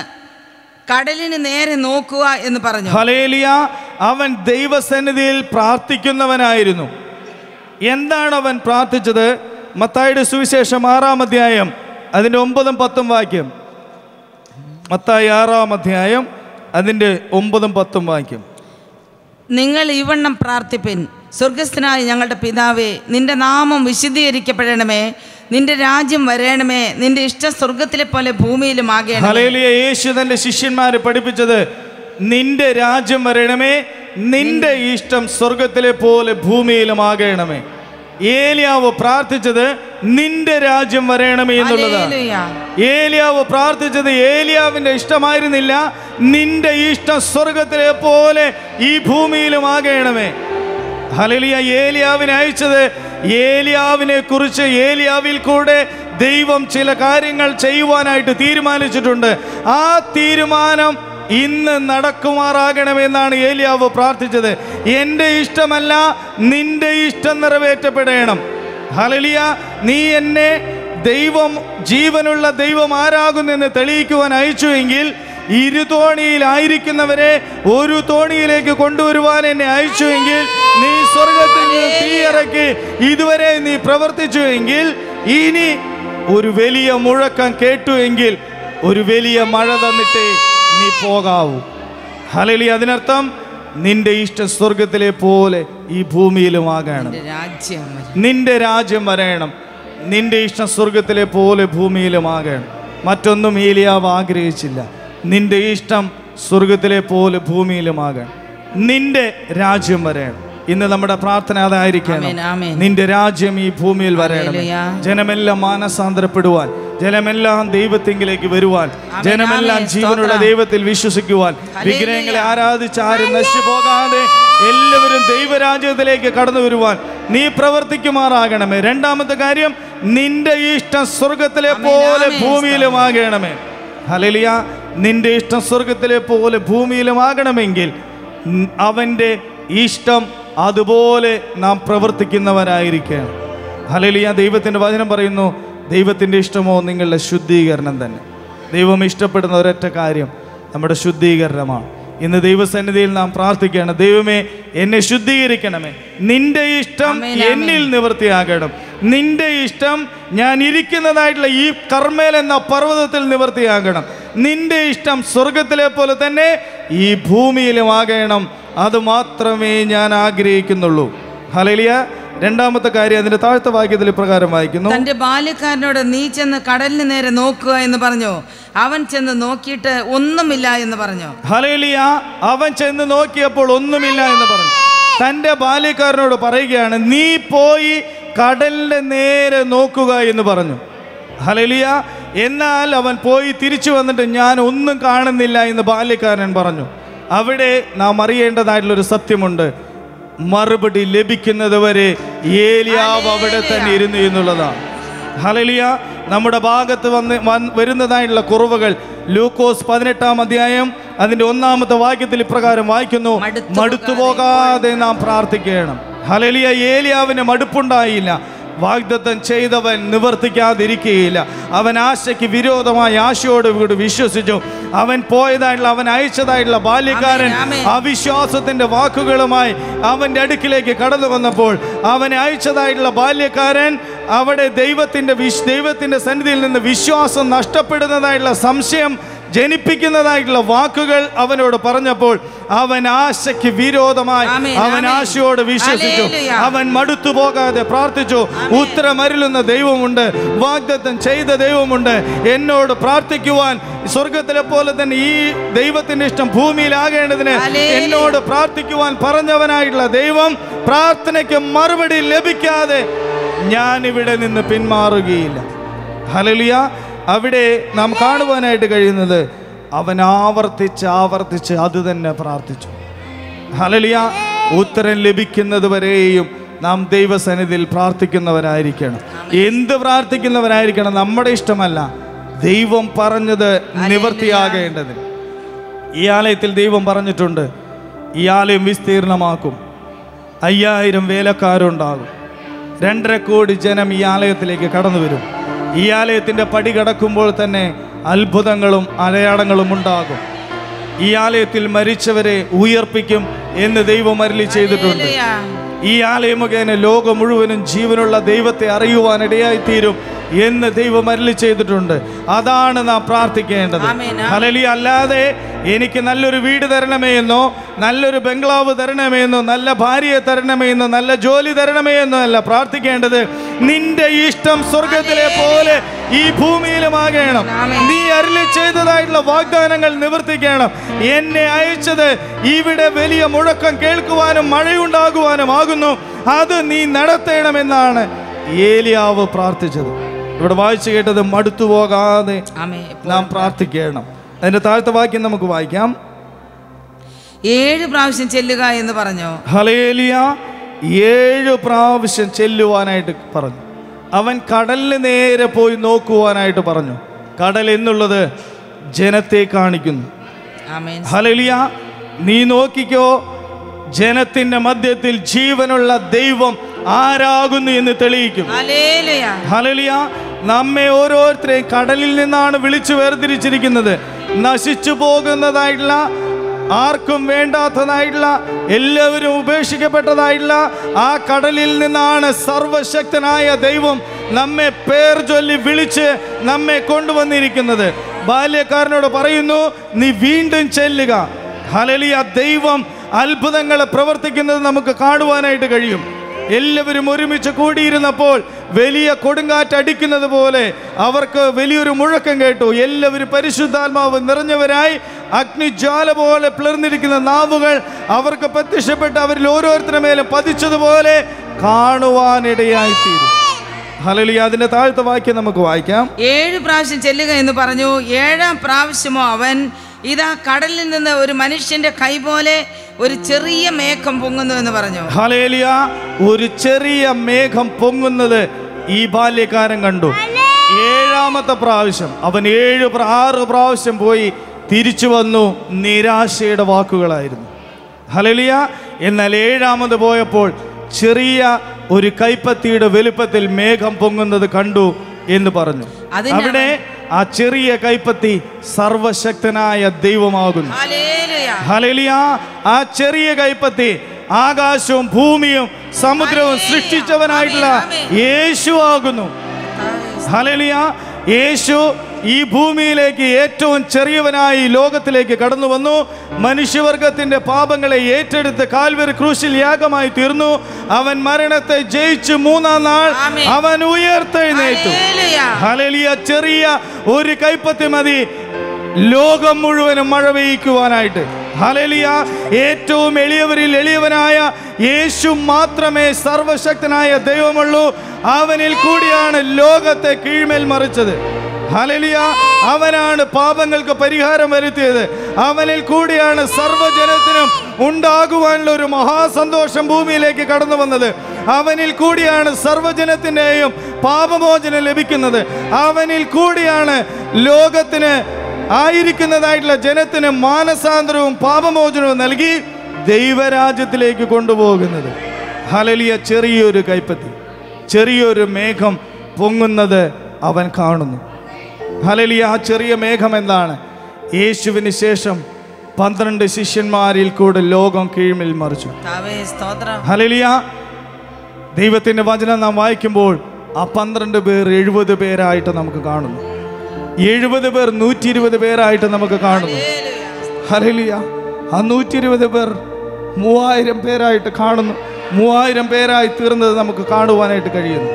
കടലിന് നേരെ നോക്കുക എന്ന് പറഞ്ഞു ഹലേലിയ അവൻ ദൈവസന്നിധിയിൽ പ്രാർത്ഥിക്കുന്നവനായിരുന്നു എന്താണ് അവൻ പ്രാർത്ഥിച്ചത് മത്തായിയുടെ സുവിശേഷം ആറാം അധ്യായം അതിൻ്റെ ഒമ്പതും പത്തും വാക്യം മത്തായി ആറാം അധ്യായം അതിൻ്റെ ഒമ്പതും പത്തും വാക്യം നിങ്ങൾ ഇവണ്ണം പ്രാർത്ഥിപ്പിൻ സ്വർഗസ്ഥനായ ഞങ്ങളുടെ പിതാവേ നിന്റെ നാമം വിശുദ്ധീകരിക്കപ്പെടണമേ നിന്റെ രാജ്യം വരേണമേ നിന്റെ ഇഷ്ടം സ്വർഗത്തിലെ പോലെ ഭൂമിയിലും ആകേണമേ ഹലേലിയ യേശു തന്റെ ശിഷ്യന്മാരെ പഠിപ്പിച്ചത് നിന്റെ രാജ്യം വരണമേ നിന്റെ ഇഷ്ടം സ്വർഗത്തിലെ പോലെ ഭൂമിയിലുമാകണമേ ഏലിയാവ് പ്രാർത്ഥിച്ചത് നിന്റെ രാജ്യം വരയണമേ എന്നുള്ളതാണ് ഹല്ലേലൂയ. ഏലിയാവ് പ്രാർത്ഥിച്ചത് ഏലിയാവിന്റെ ഇഷ്ടമായിരുന്നില്ല നിന്റെ ഇഷ്ടം സ്വർഗത്തിലെ പോലെ ഈ ഭൂമിയിലും ആകണമേ ഹലലിയ ഏലിയാവിനെ അയച്ചത് ഏലിയാവിനെ കുറിച്ച് ഏലിയാവിൽ കൂടെ ദൈവം ചില കാര്യങ്ങൾ ചെയ്യുവാനായിട്ട് തീരുമാനിച്ചിട്ടുണ്ട് ആ തീരുമാനം ഇന്ന് നടക്കുമാറാകണമെന്നാണ് ഏലിയാവ് പ്രാർത്ഥിച്ചത് എൻ്റെ ഇഷ്ടമല്ല നിന്റെ ഇഷ്ടം നിറവേറ്റപ്പെടണം ഹലലിയ നീ എന്നെ ദൈവം ജീവനുള്ള ദൈവം ആരാകുന്നെന്ന് തെളിയിക്കുവാൻ അയച്ചുവെങ്കിൽ ഇരുതോണിയിലായിരിക്കുന്നവരെ ഒരു തോണിയിലേക്ക് കൊണ്ടുവരുവാൻ എന്നെ അയച്ചുവെങ്കിൽ നീ സ്വർഗത്തിൽ നിന്ന് തീയിറക്കി ഇതുവരെ നീ പ്രവർത്തിച്ചുവെങ്കിൽ ഇനി ഒരു വലിയ മുഴക്കം കേട്ടുവെങ്കിൽ ഒരു വലിയ മഴ തന്നിട്ടേ നീ പോകാവൂ ഹലലി അതിനർത്ഥം നിന്റെ ഇഷ്ടം സ്വർഗത്തിലെ പോലെ ഈ ഭൂമിയിലുമാകണം നിന്റെ രാജ്യം വരും. നിന്റെ രാജ്യം വരയണം നിന്റെ ഇഷ്ടം സ്വർഗത്തിലെ പോലെ ഭൂമിയിലുമാകണം മറ്റൊന്നും ഏലിയാവ് ആഗ്രഹിച്ചില്ല നിന്റെ ഇഷ്ടം സ്വർഗത്തിലെ പോലെ ഭൂമിയിലുമാകണം നിന്റെ രാജ്യം വരയണം ഇന്ന് നമ്മുടെ പ്രാർത്ഥന അതായിരിക്കണം ആമേൻ, ആമേൻ. നിന്റെ രാജ്യം ഈ ഭൂമിയിൽ വരയണം ഹല്ലേലൂയ. ജനമെല്ലാം മാനസാന്തരപ്പെടുവാൻ ജനമെല്ലാം ദൈവത്തിങ്കിലേക്ക് വരുവാൻ ആമേൻ, ജനമെല്ലാം ആമേൻ. ജീവനുള്ള സ്തോത്രം. ദൈവത്തിൽ വിശ്വസിക്കുവാൻ ഹല്ലേലൂയ. വിഗ്രഹങ്ങളെ ആരാധിച്ച് ആരും നശിച്ചു പോകാതെ എല്ലാവരും ദൈവരാജ്യത്തിലേക്ക് കടന്നു വരുവാൻ നീ പ്രവർത്തിക്കുമാറാകണമേ രണ്ടാമത്തെ കാര്യം നിന്റെ ഇഷ്ടം സ്വർഗത്തിലെ ആമേൻ, പോലെ ആമേൻ. ഭൂമിയിലുമാകണമേ ഹലലിയ നിന്റെ ഇഷ്ടം സ്വർഗത്തിലെ പോലെ ഭൂമിയിലുമാകണമെങ്കിൽ ഉം, അവൻ്റെ ഇഷ്ടം അതുപോലെ നാം പ്രവർത്തിക്കുന്നവരായിരിക്കണം ഹലലിയ ദൈവത്തിൻ്റെ വചനം പറയുന്നു ദൈവത്തിൻ്റെ ഇഷ്ടമോ നിങ്ങളുടെ ശുദ്ധീകരണം തന്നെ ദൈവം ഇഷ്ടപ്പെടുന്ന ഒരൊറ്റ കാര്യം നമ്മുടെ ശുദ്ധീകരണമാണ് ഇന്ന് ദൈവസന്നിധിയിൽ നാം പ്രാർത്ഥിക്കുകയാണ് ദൈവമേ എന്നെ ശുദ്ധീകരിക്കണമേ നിന്റെ ഇഷ്ടം ആമേൻ, ആമേൻ. എന്നിൽ നിവൃത്തിയാകണം നിന്റെ ഇഷ്ടം ഞാൻ ഇരിക്കുന്നതായിട്ടുള്ള ഈ കർമ്മേൽ എന്ന പർവ്വതത്തിൽ നിവൃത്തിയാകണം നിന്റെ ഇഷ്ടം സ്വർഗത്തിലെ പോലെ തന്നെ ഈ ഭൂമിയിലും ആകണം അത് മാത്രമേ ഞാൻ ആഗ്രഹിക്കുന്നുള്ളൂ ഹലലിയ രണ്ടാമത്തെ കാര്യം അതിന്റെ താഴ്ത്ത വാക്യത്തിൽ പ്രകാരം വായിക്കുന്നു തന്റെ ബാല്യക്കാരനോട് നീ ചെന്ന് കടലിന് നേരെ നോക്കുക എന്ന് പറഞ്ഞു അവൻ ചെന്ന് നോക്കിയിട്ട് ഒന്നുമില്ല എന്ന് പറഞ്ഞു ഹലേലിയ അവൻ ചെന്ന് നോക്കിയപ്പോൾ ഒന്നുമില്ല എന്ന് പറഞ്ഞു തൻ്റെ ബാല്യക്കാരനോട് പറയുകയാണ് നീ പോയി കടലിൻ്റെ നേരെ നോക്കുക എന്ന് പറഞ്ഞു ഹലേലിയ എന്നാൽ അവൻ പോയി തിരിച്ചു വന്നിട്ട് ഞാൻ ഒന്നും കാണുന്നില്ല എന്ന് ബാല്യക്കാരൻ പറഞ്ഞു അവിടെ നാം അറിയേണ്ടതായിട്ടുള്ളൊരു സത്യമുണ്ട് മറുപടി ലഭിക്കുന്നത് വരെ ഏലിയാവ് അവിടെ തന്നെ ഇരുന്നു എന്നുള്ളതാണ് ഹലലിയ നമ്മുടെ ഭാഗത്ത് വന്ന് വന്ന് വരുന്നതായിട്ടുള്ള കുറവുകൾ ലൂക്കോസ് പതിനെട്ടാം അധ്യായം അതിന്റെ ഒന്നാമത്തെ വാക്യത്തിൽ ഇപ്രകാരം വായിക്കുന്നു മടുത്തു മടുത്തു പോകാതെ നാം പ്രാർത്ഥിക്കണം ഹലലിയ ഏലിയാവിന് മടുപ്പുണ്ടായില്ല വാഗ്ദത്തം ചെയ്തവൻ നിവർത്തിക്കാതിരിക്കുകയില്ല അവൻ ആശയ്ക്ക് വിരോധമായി ആശയോട് കൂടി വിശ്വസിച്ചു അവൻ പോയതായിട്ടുള്ള അവൻ അയച്ചതായിട്ടുള്ള ബാല്യക്കാരൻ ആമേൻ, ആമേൻ. അവിശ്വാസത്തിന്റെ വാക്കുകളുമായി അവന്റെ അടുക്കിലേക്ക് കടന്നു വന്നപ്പോൾ അവനെ അയച്ചതായിട്ടുള്ള ബാല്യക്കാരൻ അവിടെ ദൈവത്തിന്റെ വിശ് ദൈവത്തിന്റെ സന്നിധിയിൽ നിന്ന് വിശ്വാസം നഷ്ടപ്പെടുന്നതായിട്ടുള്ള സംശയം ജനിപ്പിക്കുന്നതായിട്ടുള്ള വാക്കുകൾ അവനോട് പറഞ്ഞപ്പോൾ അവൻ ആശയ്ക്ക് വിരോധമായി ആമേൻ, അവൻ ആമേൻ. ആശയോട് വിശ്വസിച്ചു ഹല്ലേലൂയ. അവൻ മടുത്തു പോകാതെ പ്രാർത്ഥിച്ചു ഉത്തരമരുളുന്ന ദൈവമുണ്ട് വാഗ്ദത്തം ചെയ്ത ദൈവമുണ്ട് എന്നോട് പ്രാർത്ഥിക്കുവാൻ സ്വർഗത്തിലെ പോലെ തന്നെ ഈ ദൈവത്തിന്റെ ഇഷ്ടം ഭൂമിയിലാകേണ്ടതിന് ഹല്ലേലൂയ. എന്നോട് പ്രാർത്ഥിക്കുവാൻ പറഞ്ഞവനായിട്ടുള്ള ദൈവം പ്രാർത്ഥനയ്ക്ക് മറുപടി ലഭിക്കാതെ ഞാൻ ഇവിടെ നിന്ന് പിന്മാറുകയില്ല ഹലലിയ അവിടെ നാം കാണുവാനായിട്ട് കഴിയുന്നത് അവൻ ആവർത്തിച്ച് ആവർത്തിച്ച് അത് തന്നെ പ്രാർത്ഥിച്ചു ഹലലിയ ഉത്തരം ലഭിക്കുന്നത് വരെയും നാം ദൈവസന്നിധിയിൽ പ്രാർത്ഥിക്കുന്നവരായിരിക്കണം എന്ത് പ്രാർത്ഥിക്കുന്നവരായിരിക്കണം നമ്മുടെ ഇഷ്ടമല്ല ദൈവം പറഞ്ഞത് നിവർത്തിയാകേണ്ടത് ഈ ആലയത്തിൽ ദൈവം പറഞ്ഞിട്ടുണ്ട് ഈ ആലയം വിസ്തീർണമാക്കും അയ്യായിരം വേലക്കാരുണ്ടാകും രണ്ടര കോടി ജനം ഈ ആലയത്തിലേക്ക് കടന്നു വരും ഈ ആലയത്തിൻ്റെ പടി കടക്കുമ്പോൾ തന്നെ അത്ഭുതങ്ങളും അടയാളങ്ങളും ഉണ്ടാകും ഈ ആലയത്തിൽ മരിച്ചവരെ ഉയർപ്പിക്കും എന്ന് ദൈവം അരളി ചെയ്തിട്ടുണ്ട് ഹല്ലേലൂയ. ഈ ആലയം മുഖേന ലോകം മുഴുവനും ജീവനുള്ള ദൈവത്തെ അറിയുവാൻ ഇടയായിത്തീരും എന്ന് ദൈവം അരളി ചെയ്തിട്ടുണ്ട് അതാണ് നാം പ്രാർത്ഥിക്കേണ്ടത് ആമേൻ. ഹലലി അല്ലാതെ എനിക്ക് നല്ലൊരു വീട് തരണമേ എന്നോ നല്ലൊരു ബംഗ്ലാവ് തരണമേ എന്നോ നല്ല ഭാര്യയെ തരണമേ എന്നോ നല്ല ജോലി തരണമേ എന്നോ അല്ല പ്രാർത്ഥിക്കേണ്ടത് നിന്റെ ഇഷ്ടം സ്വർഗത്തിലെ പോലെ ഈ ഭൂമിയിലുമാകണം ആമേൻ. നീ അരളി ചെയ്തതായിട്ടുള്ള വാഗ്ദാനങ്ങൾ നിവർത്തിക്കണം എന്നെ അയച്ചത് ഇവിടെ വലിയ മുഴക്കം കേൾക്കുവാനും മഴയുണ്ടാകുവാനും ആകുന്നു അത് നീ നടത്തണമെന്നാണ് ഏലിയാവ് പ്രാർത്ഥിച്ചത് ഇവിടെ വായിച്ചു കേട്ടത് മടുത്തു പോകാതെ ആമേ നാം പ്രാർത്ഥിക്കണം അതിന്റെ താഴത്തെ വാക്യം നമുക്ക് വായിക്കാം ഏഴ് പ്രാവശ്യം ചെല്ലുക എന്ന് പറഞ്ഞു ഹലേലിയ ഏഴ് പ്രാവശ്യം ചെല്ലുവാനായിട്ട് പറഞ്ഞു അവൻ കടലിന് നേരെ പോയി നോക്കുവാനായിട്ട് പറഞ്ഞു കടൽ എന്നുള്ളത് ജനത്തെ കാണിക്കുന്നു ആമേൻ ഹലലിയ നീ നോക്കിക്കോ ജനത്തിന്റെ മധ്യത്തിൽ ജീവനുള്ള ദൈവം ആരാകുന്നു എന്ന് തെളിയിക്കും ഹല്ലേലൂയ ഹലലിയ നമ്മെ ഓരോരുത്തരെയും കടലിൽ നിന്നാണ് വിളിച്ചു വേർതിരിച്ചിരിക്കുന്നത് നശിച്ചു പോകുന്നതായിട്ടുള്ള ആർക്കും വേണ്ടാത്തതായിട്ടുള്ള എല്ലാവരും ഉപേക്ഷിക്കപ്പെട്ടതായിട്ടുള്ള ആ കടലിൽ നിന്നാണ് സർവശക്തനായ ദൈവം നമ്മെ പേർ ചൊല്ലി വിളിച്ച് നമ്മെ കൊണ്ടുവന്നിരിക്കുന്നത് ബാല്യക്കാരനോട് പറയുന്നു നീ വീണ്ടും ചെല്ലുക ഹലലിയ ദൈവം അത്ഭുതങ്ങൾ പ്രവർത്തിക്കുന്നത് നമുക്ക് കാണുവാനായിട്ട് കഴിയും എല്ലാവരും ഒരുമിച്ച് കൂടിയിരുന്നപ്പോൾ വലിയ കൊടുങ്കാറ്റ് അടിക്കുന്നത് പോലെ അവർക്ക് വലിയൊരു മുഴക്കം കേട്ടു എല്ലാവരും പരിശുദ്ധാത്മാവ് നിറഞ്ഞവരായി അഗ്നിജ്വാല പോലെ പിളർന്നിരിക്കുന്ന നാവുകൾ അവർക്ക് പ്രത്യക്ഷപ്പെട്ട് അവരിൽ ഓരോരുത്തരുടെ മേലും പതിച്ചതുപോലെ കാണുവാനിടയായിത്തീരും ഹലലിയ അതിന്റെ താഴത്തെ വാക്യം നമുക്ക് വായിക്കാം ഏഴ് പ്രാവശ്യം ചെല്ലുക എന്ന് പറഞ്ഞു ഏഴാം പ്രാവശ്യമോ അവൻ ഇതാ കടലിൽ നിന്ന് ഒരു മനുഷ്യന്റെ കൈ പോലെ ഒരു ചെറിയ മേഘം പൊങ്ങുന്നു എന്ന് പറഞ്ഞു ഹലേലിയ ഒരു ചെറിയ മേഘം പൊങ്ങുന്നത് ഈ ബാല്യക്കാരൻ കണ്ടു ഏഴാമത്തെ പ്രാവശ്യം അവൻ ഏഴ് പ്ര- ആറ് പ്രാവശ്യം പോയി തിരിച്ചു വന്നു നിരാശയുടെ വാക്കുകളായിരുന്നു ഹലലിയ എന്നാൽ ഏഴാമത് പോയപ്പോൾ ചെറിയ ഒരു കൈപ്പത്തിയുടെ വലുപ്പത്തിൽ മേഘം പൊങ്ങുന്നത് കണ്ടു എന്ന് പറഞ്ഞു അതിന് അവിടെ ആ ചെറിയ കൈപ്പത്തി സർവശക്തനായ ദൈവമാകുന്നു ഹല്ലേലൂയ ഹല്ലേലൂയ ആ ചെറിയ കൈപ്പത്തി ആകാശവും ഭൂമിയും സമുദ്രവും സൃഷ്ടിച്ചവനായിട്ടുള്ള യേശു ആകുന്നു ഹല്ലേലൂയ യേശു ഈ ഭൂമിയിലേക്ക് ഏറ്റവും ചെറിയവനായി ലോകത്തിലേക്ക് കടന്നു വന്നു മനുഷ്യവർഗത്തിന്റെ പാപങ്ങളെ ഏറ്റെടുത്ത് കാൽവരി ക്രൂശിൽ യാഗമായി തീർന്നു അവൻ മരണത്തെ ജയിച്ചു മൂന്നാം നാൾ ആമേൻ. അവൻ ഉയർത്തെഴുന്നേറ്റു ഹല്ലേലൂയ ഹലലിയ ചെറിയ ഒരു കൈപ്പത്തി മതി ലോകം മുഴുവനും മഴ പെയ്യിക്കുവാനായിട്ട് ഹലലിയ ഏറ്റവും എളിയവരിൽ എളിയവനായ യേശു മാത്രമേ സർവശക്തനായ ദൈവമുള്ളൂ അവനിൽ കൂടിയാണ് ലോകത്തെ കീഴ്മേൽ മറിച്ചത് ഹലലിയ അവനാണ് പാപങ്ങൾക്ക് പരിഹാരം വരുത്തിയത് അവനിൽ കൂടിയാണ് സർവ്വജനത്തിനും ഉണ്ടാകുവാനുള്ള ഒരു മഹാസന്തോഷം ഭൂമിയിലേക്ക് കടന്നു വന്നത് അവനിൽ കൂടിയാണ് സർവ്വജനത്തിൻ്റെയും പാപമോചനം ലഭിക്കുന്നത് അവനിൽ കൂടിയാണ് ലോകത്തിന് ആയിരിക്കുന്നതായിട്ടുള്ള ജനത്തിന് മാനസാന്തരവും പാപമോചനവും നൽകി ദൈവരാജ്യത്തിലേക്ക് കൊണ്ടുപോകുന്നത് ഹലലിയ ചെറിയൊരു കൈപ്പത്തി ചെറിയൊരു മേഘം പൊങ്ങുന്നത് അവൻ കാണുന്നു ഹലലിയ ആ ചെറിയ മേഘം എന്താണ് യേശുവിന് ശേഷം പന്ത്രണ്ട് ശിഷ്യന്മാരിൽ കൂടെ ലോകം കീഴ്മിൽ മറിച്ചു കർത്താവേ സ്തോത്രം ഹലലിയ ദൈവത്തിൻ്റെ വചനം നാം വായിക്കുമ്പോൾ ആ പന്ത്രണ്ട് പേർ എഴുപത് പേരായിട്ട് നമുക്ക് കാണുന്നു എഴുപത് പേർ നൂറ്റി ഇരുപത് പേരായിട്ട് നമുക്ക് കാണുന്നു ഹലലിയ ആ നൂറ്റി ഇരുപത് പേർ മൂവായിരം പേരായിട്ട് കാണുന്നു മൂവായിരം പേരായി തീർന്നത് നമുക്ക് കാണുവാനായിട്ട് കഴിയുന്നു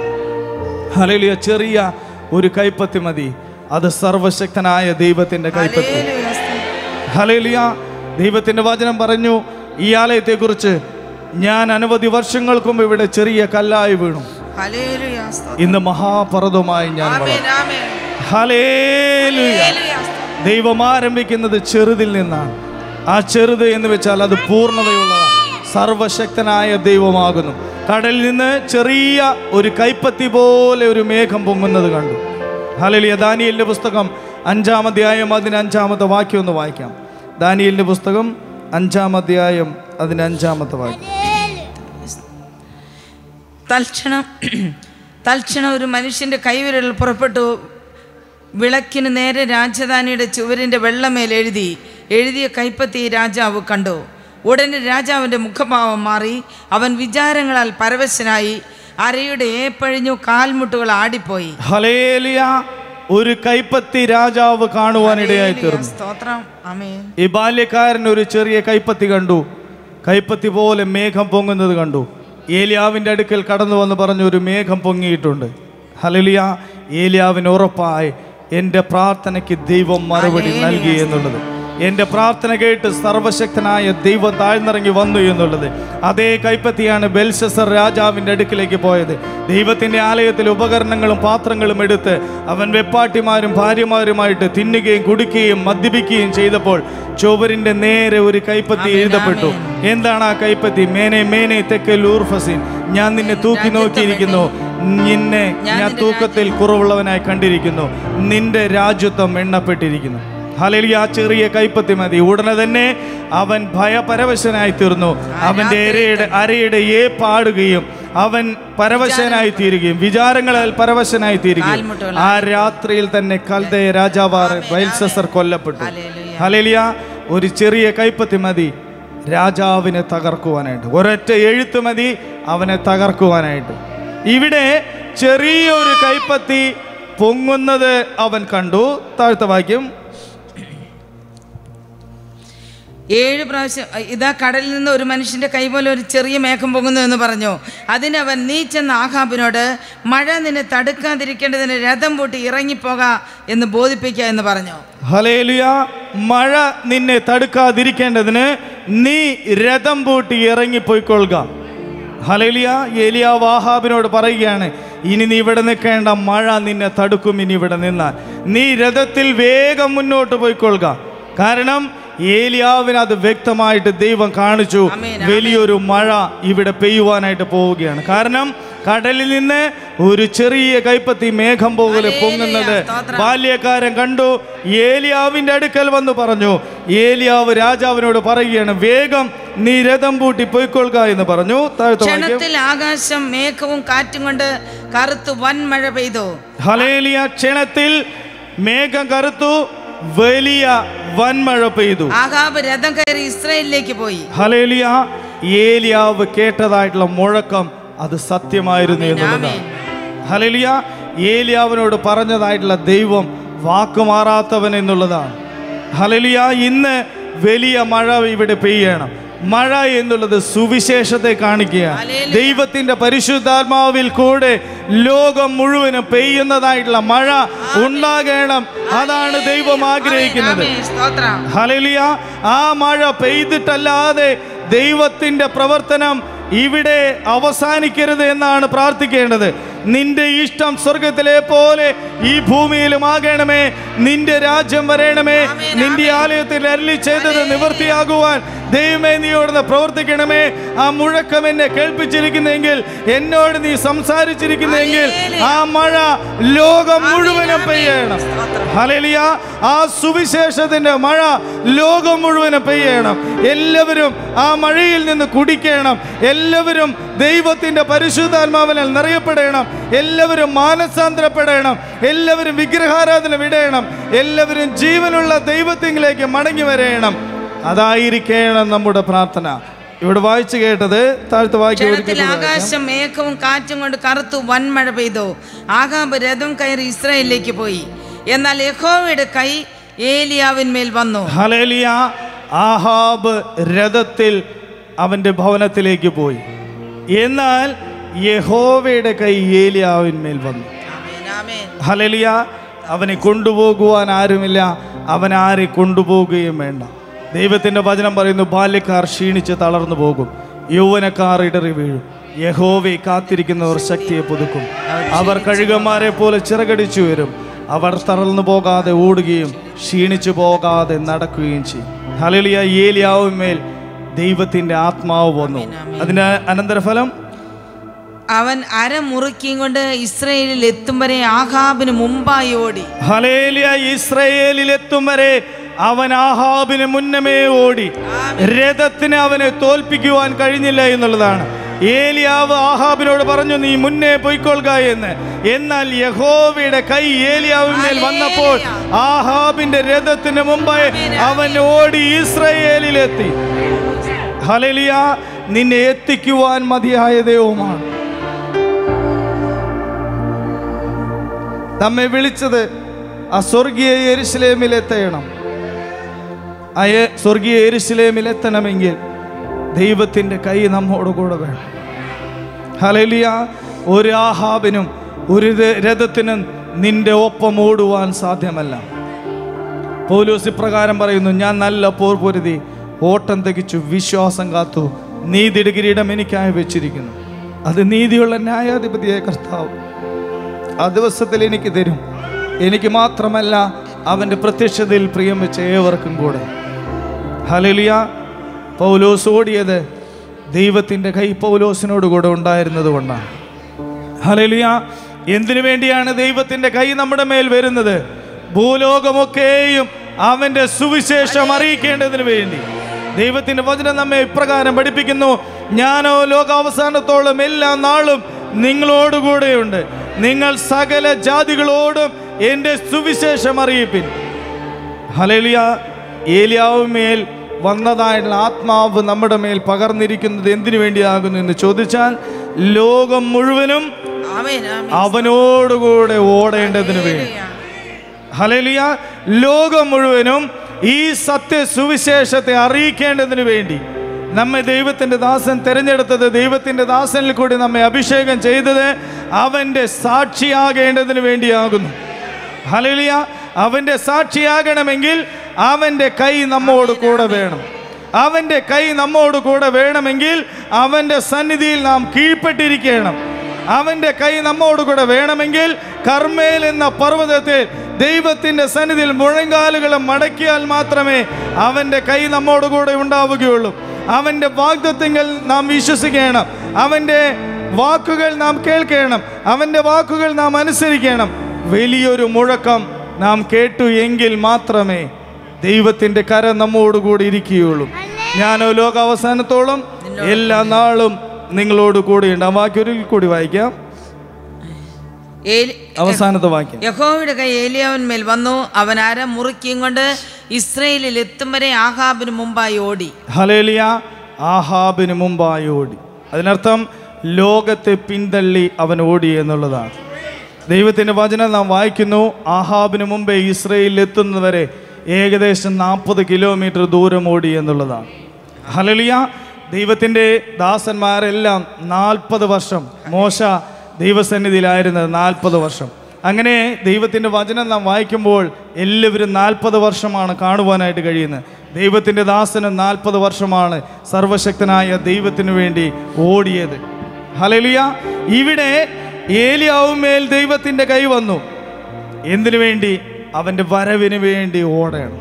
ഹലലിയ ചെറിയ ഒരു കൈപ്പത്തി മതി അത് സർവശക്തനായ ദൈവത്തിൻ്റെ കൈപ്പത്തി ഹലേലിയ ദൈവത്തിൻ്റെ വചനം പറഞ്ഞു ഈ ആലയത്തെക്കുറിച്ച് ഞാൻ അനവധി വർഷങ്ങൾക്ക് മുമ്പ് ഇവിടെ ചെറിയ കല്ലായി വീണു ഹല്ലേലൂയ സ്തോത്രം ഇന്ന് മഹാപർവ്വതമായി ഞാൻ വളർന്നു ആമേൻ ആമേൻ ഹലേലുയ ഹല്ലേലൂയ സ്തോത്രം. ദൈവം ആരംഭിക്കുന്നത് ചെറുതിൽ നിന്നാണ് ആ ചെറുത് എന്ന് വെച്ചാൽ അത് പൂർണ്ണതയുള്ളതാണ് സർവശക്തനായ ദൈവമാകുന്നു കടലിൽ നിന്ന് ചെറിയ ഒരു കൈപ്പത്തി പോലെ ഒരു മേഘം പൊങ്ങുന്നത് കണ്ടു ഹലലിയ ദാനിയലിൻ്റെ പുസ്തകം അഞ്ചാം അധ്യായം അതിന് അഞ്ചാമത്തെ വാക്യം ഒന്ന് വായിക്കാം ദാനിയലിൻ്റെ പുസ്തകം അഞ്ചാം അധ്യായം അതിന് അഞ്ചാമത്തെ വാക്യം തൽക്ഷണം തൽക്ഷണം ഒരു മനുഷ്യൻ്റെ കൈവിരൽ പുറപ്പെട്ടു വിളക്കിന് നേരെ രാജധാനിയുടെ ചുവരിൻ്റെ വെള്ളമേൽ എഴുതി എഴുതിയ കൈപ്പത്തി രാജാവ് കണ്ടു ഉടനെ രാജാവിൻ്റെ മുഖഭാവം മാറി അവൻ വിചാരങ്ങളാൽ പരവശനായി അരയുടെ ഏപ്പഴിഞ്ഞു കാൽമുട്ടുകൾ ആടിപ്പോയി ഹലേലിയ ഒരു കൈപ്പത്തി രാജാവ് കാണുവാനിടയായി തീർന്നു സ്തോത്രം ആമേൻ ഈ ബാല്യക്കാരൻ ഒരു ചെറിയ കൈപ്പത്തി കണ്ടു കൈപ്പത്തി പോലെ മേഘം പൊങ്ങുന്നത് കണ്ടു ഏലിയാവിൻ്റെ അടുക്കൽ കടന്നു വന്ന് പറഞ്ഞു ഒരു മേഘം പൊങ്ങിയിട്ടുണ്ട് ഹലലിയ ഏലിയാവിന് ഉറപ്പായി എൻ്റെ പ്രാർത്ഥനയ്ക്ക് ദൈവം മറുപടി നൽകി എന്നുള്ളത് എൻ്റെ പ്രാർത്ഥന കേട്ട് സർവശക്തനായ ദൈവം താഴ്ന്നിറങ്ങി വന്നു എന്നുള്ളത് അതേ കൈപ്പത്തിയാണ് ബെൽഷസർ രാജാവിൻ്റെ അടുക്കിലേക്ക് പോയത് ദൈവത്തിൻ്റെ ആലയത്തിൽ ഉപകരണങ്ങളും പാത്രങ്ങളും എടുത്ത് അവൻ വെപ്പാട്ടിമാരും ഭാര്യമാരുമായിട്ട് തിന്നുകയും കുടിക്കുകയും മദ്യപിക്കുകയും ചെയ്തപ്പോൾ ചുവരിൻ്റെ നേരെ ഒരു കൈപ്പത്തി ആമേൻ, എഴുതപ്പെട്ടു എന്താണ് ആ കൈപ്പത്തി മേനെ മേനെ തെക്കൽ ഊർഫസിൻ ഞാൻ നിന്നെ തൂക്കി നോക്കിയിരിക്കുന്നു നിന്നെ ഞാൻ ഞാൻ നിന്റെ തൂക്കത്തിൽ കുറവുള്ളവനായി കണ്ടിരിക്കുന്നു നിന്റെ രാജ്യത്വം എണ്ണപ്പെട്ടിരിക്കുന്നു ഹലലിയ ആ ചെറിയ കൈപ്പത്തി മതി ഉടനെ തന്നെ അവൻ ഭയപരവശനായി തീർന്നു അവന്റെ അരയുടെ അരയുടെ ഏ പാടുകയും അവൻ പരവശനായി തീരുകയും വിചാരങ്ങളാൽ പരവശനായി തീരുകയും കാൽമുട്ടുകൾ ആ രാത്രിയിൽ തന്നെ കൽദയ രാജാവാറ് ബൈൽസസർ കൊല്ലപ്പെട്ടു ഹല്ലേലൂയ. ഹലേലിയ ഒരു ചെറിയ കൈപ്പത്തി മതി രാജാവിനെ തകർക്കുവാനായിട്ട് ഒരൊറ്റ എഴുത്ത് മതി അവനെ തകർക്കുവാനായിട്ട് ഇവിടെ ചെറിയൊരു കൈപ്പത്തി പൊങ്ങുന്നത് അവൻ കണ്ടു താഴ്ത്ത വാക്യം ഏഴ് പ്രാവശ്യം ഇതാ കടലിൽ നിന്ന് ഒരു മനുഷ്യന്റെ കൈ പോലെ ഒരു ചെറിയ മേഘം പൊങ്ങുന്നു എന്ന് പറഞ്ഞു അതിനവൻ നീ ചെന്ന ആഹാബിനോട് മഴ നിന്നെ തടുക്കാതിരിക്കേണ്ടതിന് രഥം പൂട്ടി ഇറങ്ങിപ്പോക എന്ന് ബോധിപ്പിക്കുക എന്ന് പറഞ്ഞു ഹലേലിയ മഴ നിന്നെ തടുക്കാതിരിക്കേണ്ടതിന് നീ രഥം പൂട്ടി ഇറങ്ങിപ്പോയിക്കൊള്ളുക ഹലേലിയ ഏലിയ വാഹാബിനോട് പറയുകയാണ് ഇനി നീ ഇവിടെ നിൽക്കേണ്ട മഴ നിന്നെ തടുക്കും ഇനി ഇവിടെ നിന്നാൽ നീ രഥത്തിൽ വേഗം മുന്നോട്ട് പോയിക്കൊള്ളുക കാരണം ഏലിയാവിന് അത് വ്യക്തമായിട്ട് ദൈവം കാണിച്ചു ആമേൻ, വലിയൊരു മഴ ഇവിടെ പെയ്യുവാനായിട്ട് പോവുകയാണ് കാരണം കടലിൽ നിന്ന് ഒരു ചെറിയ കൈപ്പത്തി മേഘം പോലെ ഹല്ലേലൂയ, പൊങ്ങുന്നത് സ്തോത്രം. ബാല്യക്കാരൻ കണ്ടു ഏലിയാവിന്റെ അടുക്കൽ വന്ന് പറഞ്ഞു ഏലിയാവ് രാജാവിനോട് പറയുകയാണ് വേഗം നീ രഥം പൂട്ടി പൊയ്ക്കൊള്ളുക എന്ന് പറഞ്ഞു താഴത്തെ വാക്യം ക്ഷണത്തിൽ ആകാശം മേഘവും കാറ്റും കൊണ്ട് കറുത്തു വൻ മഴ പെയ്തു ഹലേലിയ ക്ഷണത്തിൽ മേഘം കറുത്തു വലിയ വൻമഴ പെയ്തു ആഹാബ് രഥം കയറി ഇസ്രയേലിലേക്ക് പോയി ഹലേലിയ ഏലിയാവ് കേട്ടതായിട്ടുള്ള മുഴക്കം അത് സത്യമായിരുന്നു എന്നുള്ളതാണ് ഹലേലിയ ഏലിയാവിനോട് പറഞ്ഞതായിട്ടുള്ള ദൈവം വാക്കുമാറാത്തവൻ എന്നുള്ളതാണ് ഹലേലിയ ഇന്ന് വലിയ മഴ ഇവിടെ പെയ്യണം മഴ എന്നുള്ളത് സുവിശേഷത്തെ കാണിക്കുകയാണ് ഹല്ലേലൂയ. ദൈവത്തിന്റെ പരിശുദ്ധാത്മാവിൽ കൂടെ ലോകം മുഴുവനും പെയ്യുന്നതായിട്ടുള്ള മഴ ഉണ്ടാകണം അതാണ് ദൈവം ആഗ്രഹിക്കുന്നത് ആമേൻ, സ്തോത്രം ഹലലിയ ആ മഴ പെയ്തിട്ടല്ലാതെ ദൈവത്തിന്റെ പ്രവർത്തനം ഇവിടെ അവസാനിക്കരുത് എന്നാണ് പ്രാർത്ഥിക്കേണ്ടത് നിന്റെ ഇഷ്ടം സ്വർഗത്തിലെ പോലെ ഈ ഭൂമിയിലും ആകണമേ നിന്റെ രാജ്യം വരേണമേ ആമേൻ, നിന്റെ ആലയത്തിൽ അരളി ചെയ്തത് നിവൃത്തിയാകുവാൻ ദൈവമേ നീ അവിടുന്ന് പ്രവർത്തിക്കണമേ ആ മുഴക്കം എന്നെ കേൾപ്പിച്ചിരിക്കുന്നെങ്കിൽ എന്നോട് നീ സംസാരിച്ചിരിക്കുന്നെങ്കിൽ ആ മഴ ലോകം മുഴുവനും പെയ്യണം ഹലലിയ ആ സുവിശേഷത്തിന്റെ മഴ ലോകം മുഴുവനും പെയ്യണം എല്ലാവരും ആ മഴയിൽ നിന്ന് കുടിക്കണം എല്ലാവരും ദൈവത്തിന്റെ പരിശുദ്ധാത്മാവിനാൽ നിറയപ്പെടണം എല്ലാവരും മാനസാന്തരപ്പെടണം എല്ലാവരും വിഗ്രഹാരാധന വിടയണം എല്ലാവരും ജീവനുള്ള ദൈവത്തിങ്കിലേക്ക് മടങ്ങി വരയണം അതായിരിക്കണം നമ്മുടെ പ്രാർത്ഥന ഇവിടെ വായിച്ചു കേട്ടത് താഴ്ത്ത വായിക്കുക ക്ഷണത്തിൽ ആകാശം മേഘവും കാറ്റും കൊണ്ട് കറുത്തു വൻമഴ പെയ്തു ആഹാബ് രഥം കയറി ഇസ്രായേലിലേക്ക് പോയി എന്നാൽ യഹോവയുടെ കൈ ഏലിയാവിന്മേൽ വന്നു ഹലേലിയ ആഹാബ് രഥത്തിൽ അവൻ്റെ ഭവനത്തിലേക്ക് പോയി എന്നാൽ യഹോവയുടെ കൈ ഏലിയാവിന്മേൽ വന്നു ആമേൻ, ആമേൻ. ഹലലിയ അവനെ കൊണ്ടുപോകുവാൻ ആരുമില്ല അവൻ ആരെ കൊണ്ടുപോകുകയും വേണ്ട ദൈവത്തിൻ്റെ വചനം പറയുന്നു ബാല്യക്കാർ ക്ഷീണിച്ച് തളർന്നു പോകും യൗവനക്കാർ ഇടറി വീഴും യഹോവെ കാത്തിരിക്കുന്നവർ ശക്തിയെ പുതുക്കും അവർ കഴുകന്മാരെ പോലെ ചിറകടിച്ചു വരും അവർ തളർന്നു പോകാതെ ഓടുകയും ക്ഷീണിച്ചു പോകാതെ നടക്കുകയും ചെയ്യും ഹലലിയ ഏലിയാവുമേൽ ദൈവത്തിൻ്റെ ആത്മാവ് വന്നു അതിൻ്റെ അനന്തരഫലം അവൻ അര മുറുക്കിയും കൊണ്ട് ഇസ്രയേലിൽ എത്തും വരെ ആഹാബിന് മുമ്പായി ഓടി ഹലേലിയ ഇസ്രയേലിൽ എത്തും വരെ അവൻ ആഹാബിന് മുന്നമേ ഓടി രഥത്തിന് അവനെ തോൽപ്പിക്കുവാൻ കഴിഞ്ഞില്ല എന്നുള്ളതാണ് ഏലിയാവ് ആഹാബിനോട് പറഞ്ഞു നീ മുന്നേ പൊയ്ക്കൊള്ളുക എന്ന് എന്നാൽ യഹോവയുടെ കൈ ഏലിയാവിന്മേൽ വന്നപ്പോൾ ആഹാബിന്റെ രഥത്തിന് മുമ്പായി അവൻ ഓടി ഇസ്രയേലിലെത്തി ഹലലിയ നിന്നെ എത്തിക്കുവാൻ മതിയായ ദൈവമാണ് നമ്മെ വിളിച്ചത് ആ സ്വർഗീയ എരുസലേമിൽ എത്തണം ആ എ- സ്വർഗീയ എരുസലേമിൽ എത്തണമെങ്കിൽ ദൈവത്തിൻ്റെ കൈ നമ്മോട് കൂടെ വേണം ഹലലിയ ഒരു ആഹാബിനും ഒരു ര- രഥത്തിനും നിന്റെ ഒപ്പം ഓടുവാൻ സാധ്യമല്ല പൗലോസ് ഇപ്രകാരം പറയുന്നു ഞാൻ നല്ല പോർ പൊരുതി ഓട്ടം തികച്ചു വിശ്വാസം കാത്തു നീതിയുടെ കിരീടം എനിക്കായി വെച്ചിരിക്കുന്നു അത് നീതിയുള്ള ന്യായാധിപതിയായ കർത്താവ് ആ ദിവസത്തിൽ എനിക്ക് തരും എനിക്ക് മാത്രമല്ല അവൻ്റെ പ്രത്യക്ഷതയിൽ പ്രിയം വെച്ച ഏവർക്കും കൂടെ ഹലലിയ പൗലോസ് ഓടിയത് ദൈവത്തിൻ്റെ കൈ പൗലോസിനോട് കൂടെ ഉണ്ടായിരുന്നത് കൊണ്ടാണ് ഹലലിയ എന്തിനു വേണ്ടിയാണ് ദൈവത്തിൻ്റെ കൈ നമ്മുടെ മേൽ വരുന്നത് ഭൂലോകമൊക്കെയും അവൻ്റെ സുവിശേഷം അറിയിക്കേണ്ടതിന് വേണ്ടി ദൈവത്തിൻ്റെ വചനം നമ്മെ ഇപ്രകാരം പഠിപ്പിക്കുന്നു ഞാനോ ലോകാവസാനത്തോളം എല്ലാ നാളും നിങ്ങളോടുകൂടെയുണ്ട് നിങ്ങൾ സകല ജാതികളോടും എൻ്റെ സുവിശേഷം അറിയിപ്പിൻ ഹലേലിയ ഏലിയാവുമേൽ വന്നതായിട്ടുള്ള ആത്മാവ് നമ്മുടെ മേൽ പകർന്നിരിക്കുന്നത് എന്തിനു വേണ്ടിയാകുന്നു എന്ന് ചോദിച്ചാൽ ലോകം മുഴുവനും ആമേൻ ആമേൻ അവനോടുകൂടെ ഓടേണ്ടതിന് വേണ്ടി ഹലേലിയ ലോകം മുഴുവനും ഈ സത്യ സുവിശേഷത്തെ അറിയിക്കേണ്ടതിന് വേണ്ടി നമ്മെ ദൈവത്തിൻ്റെ ദാസൻ തിരഞ്ഞെടുത്തത് ദൈവത്തിൻ്റെ ദാസനിൽ കൂടി നമ്മെ അഭിഷേകം ചെയ്തത് അവൻ്റെ സാക്ഷിയാകേണ്ടതിന് വേണ്ടിയാകുന്നു ഹലേലിയ അവൻ്റെ സാക്ഷിയാകണമെങ്കിൽ അവൻ്റെ കൈ നമ്മോട് കൂടെ വേണം അവൻ്റെ കൈ നമ്മോട് കൂടെ വേണമെങ്കിൽ അവൻ്റെ സന്നിധിയിൽ നാം കീഴ്പ്പെട്ടിരിക്കണം അവൻ്റെ കൈ നമ്മോട് കൂടെ വേണമെങ്കിൽ കർമ്മേൽ എന്ന പർവ്വതത്തിൽ ദൈവത്തിൻ്റെ സന്നിധിയിൽ മുഴങ്കാലുകളെ മടക്കിയാൽ മാത്രമേ അവൻ്റെ കൈ നമ്മോട് കൂടെ ഉണ്ടാവുകയുള്ളൂ അവൻ്റെ വാഗ്ദത്വങ്ങൾ നാം വിശ്വസിക്കണം അവൻ്റെ വാക്കുകൾ നാം കേൾക്കണം അവൻ്റെ വാക്കുകൾ നാം അനുസരിക്കണം വലിയൊരു മുഴക്കം നാം കേട്ടു എങ്കിൽ മാത്രമേ ദൈവത്തിൻ്റെ കരം നമ്മോടുകൂടി ഇരിക്കുകയുള്ളൂ ഞാനോ ലോക അവസാനത്തോളം എല്ലാ നാളും നിങ്ങളോട് കൂടെയുണ്ട് ആ വാക്യം ഒരിക്കൽ കൂടി വായിക്കാം ഏലി- അവസാനത്തെ വാക്യം യഹോവയുടെ കൈ ഏലിയാവിന്മേൽ വന്നു അവൻ അര മുറുക്കിയും കൊണ്ട് ഇസ്രയേലിൽ എത്തും വരെ ആഹാബിന് മുമ്പായി ഓടി ഹലേലിയ ആഹാബിന് മുമ്പായി ഓടി അതിനർത്ഥം ലോകത്തെ പിന്തള്ളി അവൻ ഓടി എന്നുള്ളതാണ് ദൈവത്തിൻ്റെ വചനം നാം വായിക്കുന്നു ആഹാബിന് മുമ്പേ ഇസ്രയേലിൽ എത്തുന്നവരെ ഏകദേശം നാൽപ്പത് കിലോമീറ്റർ ദൂരം ഓടി എന്നുള്ളതാണ് ഹലലിയ ദൈവത്തിൻ്റെ ദാസന്മാരെല്ലാം നാൽപ്പത് വർഷം മോശ ദൈവസന്നിധിയിലായിരുന്നത് നാൽപ്പത് വർഷം അങ്ങനെ ദൈവത്തിൻ്റെ വചനം നാം വായിക്കുമ്പോൾ എല്ലാവരും നാൽപ്പത് വർഷമാണ് കാണുവാനായിട്ട് കഴിയുന്നത് ദൈവത്തിൻ്റെ ദാസനും നാൽപ്പത് വർഷമാണ് സർവശക്തനായ ദൈവത്തിനു വേണ്ടി ഓടിയത് ഹലലിയ ഇവിടെ ഏലിയാവുമേൽ ദൈവത്തിൻ്റെ കൈ വന്നു എന്തിനു വേണ്ടി അവൻ്റെ വരവിന് വേണ്ടി ഓടണം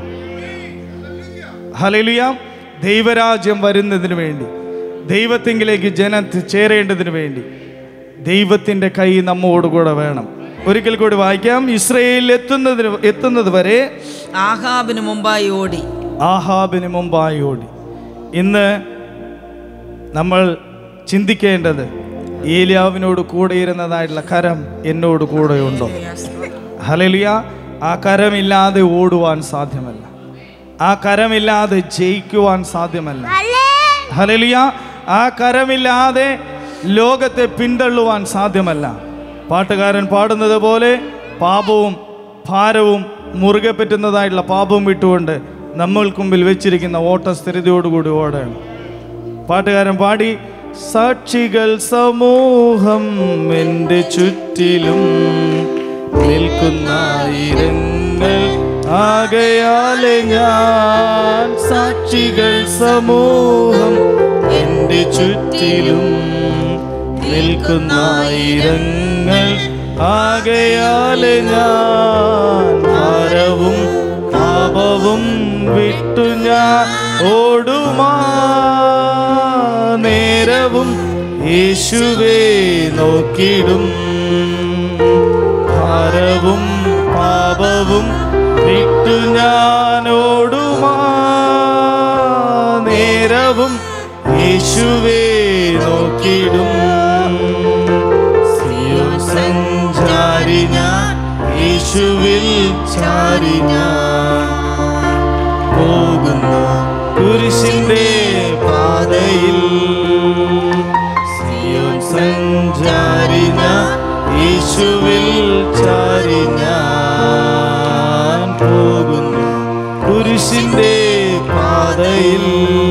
ഹലലിയ ദൈവരാജ്യം വരുന്നതിന് വേണ്ടി ദൈവത്തിങ്കിലേക്ക് ജനം ചേരേണ്ടതിന് വേണ്ടി ദൈവത്തിൻ്റെ കൈ നമ്മോടുകൂടെ വേണം ഒരിക്കൽ കൂടി വായിക്കാം ഇസ്രയേലിൽ എത്തുന്നതിന് എത്തുന്നത് വരെ ആഹാബിന് മുമ്പായി ഓടി ആഹാബിന് മുമ്പായി ഓടി ഇന്ന് നമ്മൾ ചിന്തിക്കേണ്ടത് ഏലിയാവിനോട് കൂടെ ഇരുന്നതായിട്ടുള്ള കരം എന്നോട് കൂടെയുണ്ടോ ഹലലിയ ആ കരമില്ലാതെ ഓടുവാൻ സാധ്യമല്ല ആ കരമില്ലാതെ ജയിക്കുവാൻ സാധ്യമല്ല ഹലലിയ ആ കരമില്ലാതെ ലോകത്തെ പിന്തള്ളുവാൻ സാധ്യമല്ല പാട്ടുകാരൻ പാടുന്നത് പോലെ പാപവും ഭാരവും മുറുകെ പറ്റുന്നതായിട്ടുള്ള പാപവും വിട്ടുകൊണ്ട് നമ്മൾക്ക് മുമ്പിൽ വെച്ചിരിക്കുന്ന ഓട്ട സ്ഥിരതയോടുകൂടി ഓടണം പാട്ടുകാരൻ പാടി സാക്ഷികൾ സമൂഹം എൻ്റെ ചുറ്റിലും നിൽക്കുന്നായിരങ്ങൾ ആകയാലെ ഞാൻ സാക്ഷികൾ സമൂഹം എൻ്റെ ചുറ്റിലും നിൽക്കുന്നായിരങ്ങൾ ആകയാലെ ഞാൻ ഭാരവും പാപവും വിട്ടു ഞാൻ ഓടുമാ നേരവും യേശുവേ നോക്കിടും ഭാരവും പാപവും വിട്ടു ഞാൻ ഓടുമാ നേരവും യേശുവേ നോക്കിടും സിയോൻ സഞ്ചാരി ഞാൻ യേശുവിൽ ചാരി ഞാൻ പോകുന്നു കുരിശിന്റെ പാതയിൽ സിയോൻ സഞ്ചാരി ഞാൻ യേശുവിൽ ചാരി ഞാൻ പാതയിൽ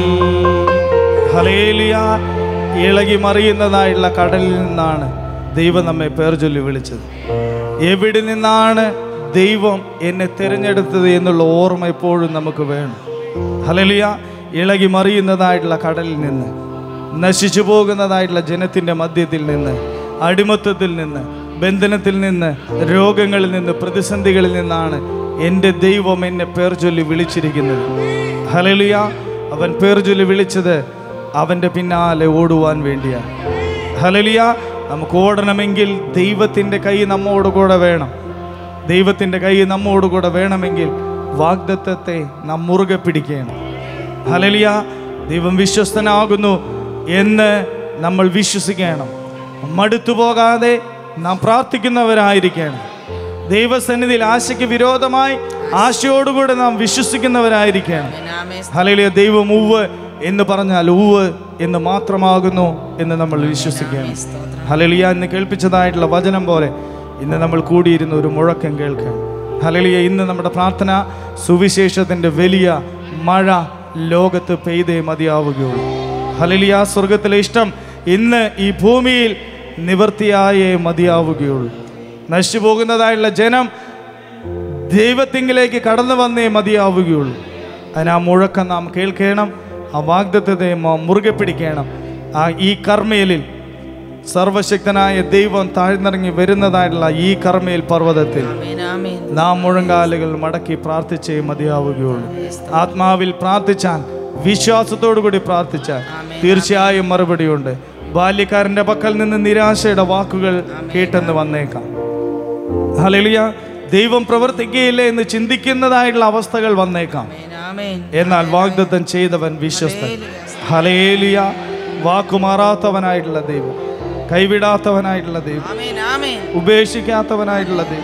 ഹലേലിയ ഇളകി മറിയുന്നതായുള്ള കടലിൽ നിന്നാണ് ദൈവം നമ്മെ പേർ ചൊല്ലി വിളിച്ചത് എവിടെ നിന്നാണ് ദൈവം എന്നെ തിരഞ്ഞെടുത്തത് എന്നുള്ള ഓർമ്മ എപ്പോഴും നമുക്ക് വേണം ഹലലിയ ഇളകി മറിയുന്നതായിട്ടുള്ള കടലിൽ നിന്ന് നശിച്ചു പോകുന്നതായിട്ടുള്ള ജനത്തിൻ്റെ മധ്യത്തിൽ നിന്ന് അടിമത്തത്തിൽ നിന്ന് ബന്ധനത്തിൽ നിന്ന് രോഗങ്ങളിൽ നിന്ന് പ്രതിസന്ധികളിൽ നിന്നാണ് എൻ്റെ ദൈവം എന്നെ പേർ ചൊല്ലി വിളിച്ചിരിക്കുന്നത് ഹലലിയ അവൻ പേർ ചൊല്ലി വിളിച്ചത് അവൻ്റെ പിന്നാലെ ഓടുവാൻ വേണ്ടിയാണ് ഹലലിയ നമുക്ക് ഓടണമെങ്കിൽ ദൈവത്തിൻ്റെ കൈ നമ്മോട് കൂടെ വേണം ദൈവത്തിൻ്റെ കൈ നമ്മോട് കൂടെ വേണമെങ്കിൽ വാഗ്ദത്തത്തെ നാം മുറുകെ പിടിക്കണം ഹലലിയ ദൈവം വിശ്വസ്തനാകുന്നു എന്ന് നമ്മൾ വിശ്വസിക്കണം മടുത്തു പോകാതെ നാം പ്രാർത്ഥിക്കുന്നവരായിരിക്കണം ദൈവസന്നിധിയിൽ ആശയ്ക്ക് വിരോധമായി ആശയോടുകൂടെ നാം വിശ്വസിക്കുന്നവരായിരിക്കണം ആമേൻ ഹലലിയ ദൈവം ഉവ് എന്ന് പറഞ്ഞാൽ ഉവ് എന്ന് മാത്രമാകുന്നു എന്ന് നമ്മൾ വിശ്വസിക്കുകയാണ് ഹലലിയ എന്ന് കേൾപ്പിച്ചതായിട്ടുള്ള വചനം പോലെ ഇന്ന് നമ്മൾ കൂടിയിരുന്ന ഒരു മുഴക്കം കേൾക്കാം ഹലലിയ ഇന്ന് നമ്മുടെ പ്രാർത്ഥന സുവിശേഷത്തിൻ്റെ വലിയ മഴ ലോകത്ത് പെയ്തേ മതിയാവുകയുള്ളൂ ഹലലിയ സ്വർഗത്തിലെ ഇഷ്ടം ഇന്ന് ഈ ഭൂമിയിൽ നിവർത്തിയായേ മതിയാവുകയുള്ളൂ നശിച്ചു പോകുന്നതായുള്ള ജനം ദൈവത്തിങ്കിലേക്ക് കടന്നു വന്നേ മതിയാവുകയുള്ളൂ അതിന് ആ മുഴക്കം നാം കേൾക്കണം ആ വാഗ്ദത്തത്തെ നാം മുറുകെ പിടിക്കണം ആ ഈ കർമ്മയിലിൽ സർവശക്തനായ ദൈവം താഴ്ന്നിറങ്ങി വരുന്നതായിട്ടുള്ള ഈ കർമ്മയിൽ പർവ്വതത്തിൽ ആമേൻ ആമേൻ നാം മുഴങ്കാലുകൾ മടക്കി പ്രാർത്ഥിച്ചേ മതിയാവുകയുള്ളൂ ആത്മാവിൽ പ്രാർത്ഥിച്ചാൽ വിശ്വാസത്തോടു കൂടി പ്രാർത്ഥിച്ചാൽ തീർച്ചയായും മറുപടിയുണ്ട് ബാല്യക്കാരന്റെ പക്കൽ നിന്ന് നിരാശയുടെ വാക്കുകൾ കേട്ടെന്ന് വന്നേക്കാം ഹലലിയ ദൈവം പ്രവർത്തിക്കുകയില്ലേ എന്ന് ചിന്തിക്കുന്നതായിട്ടുള്ള അവസ്ഥകൾ വന്നേക്കാം ആമേൻ ആമേൻ എന്നാൽ വാഗ്ദത്തം ചെയ്തവൻ വിശ്വസ്തൻ ഹലേലിയ വാക്കുമാറാത്തവനായിട്ടുള്ള ദൈവം കൈവിടാത്തവനായിട്ടുള്ള ദൈവം ആമേൻ ആമേൻ ഉപേക്ഷിക്കാത്തവനായിട്ടുള്ള ദൈവം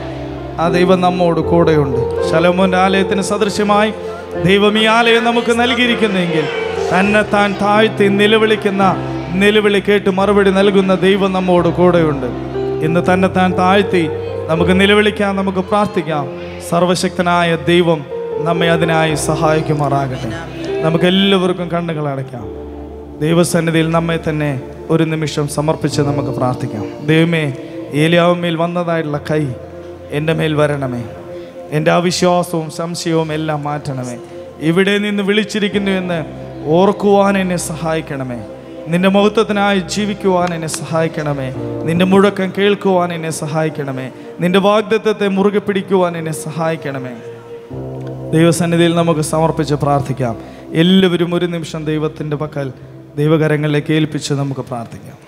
ആ ദൈവം നമ്മോട് കൂടെയുണ്ട് ശലോമോന്റെ ആലയത്തിന് സദൃശ്യമായി ദൈവം ഈ ആലയം നമുക്ക് നൽകിയിരിക്കുന്നെങ്കിൽ തന്നെ താൻ താഴ്ത്തി നിലവിളിക്കുന്ന നിലവിളി കേട്ട് മറുപടി നൽകുന്ന ദൈവം നമ്മോട് കൂടെയുണ്ട് ഇന്ന് തന്നെ താൻ താഴ്ത്തി നമുക്ക് നിലവിളിക്കാം നമുക്ക് പ്രാർത്ഥിക്കാം സർവശക്തനായ ദൈവം നമ്മെ അതിനായി സഹായിക്കുമാറാകട്ടെ നമുക്ക് എല്ലാവർക്കും കണ്ണുകൾ അടയ്ക്കാം ദൈവസന്നിധിയിൽ നമ്മെ തന്നെ ഒരു നിമിഷം സമർപ്പിച്ച് നമുക്ക് പ്രാർത്ഥിക്കാം ദൈവമേ ഏലിയാവുമേൽ വന്നതായിട്ടുള്ള കൈ എൻ്റെ മേൽ വരണമേ എൻ്റെ അവിശ്വാസവും സംശയവും എല്ലാം മാറ്റണമേ ഇവിടെ നിന്ന് വിളിച്ചിരിക്കുന്നു എന്ന് ഓർക്കുവാൻ എന്നെ സഹായിക്കണമേ നിന്റെ മഹത്വത്തിനായി ജീവിക്കുവാൻ എന്നെ സഹായിക്കണമേ നിന്റെ മുഴക്കം കേൾക്കുവാൻ എന്നെ സഹായിക്കണമേ നിന്റെ വാഗ്ദത്വത്തെ മുറുകെ പിടിക്കുവാൻ എന്നെ സഹായിക്കണമേ ദൈവസന്നിധിയിൽ നമുക്ക് സമർപ്പിച്ച് പ്രാർത്ഥിക്കാം എല്ലാവരും ഒരു നിമിഷം ദൈവത്തിൻ്റെ പക്കൽ ദൈവകരങ്ങളിലേക്ക് ഏൽപ്പിച്ച് നമുക്ക് പ്രാർത്ഥിക്കാം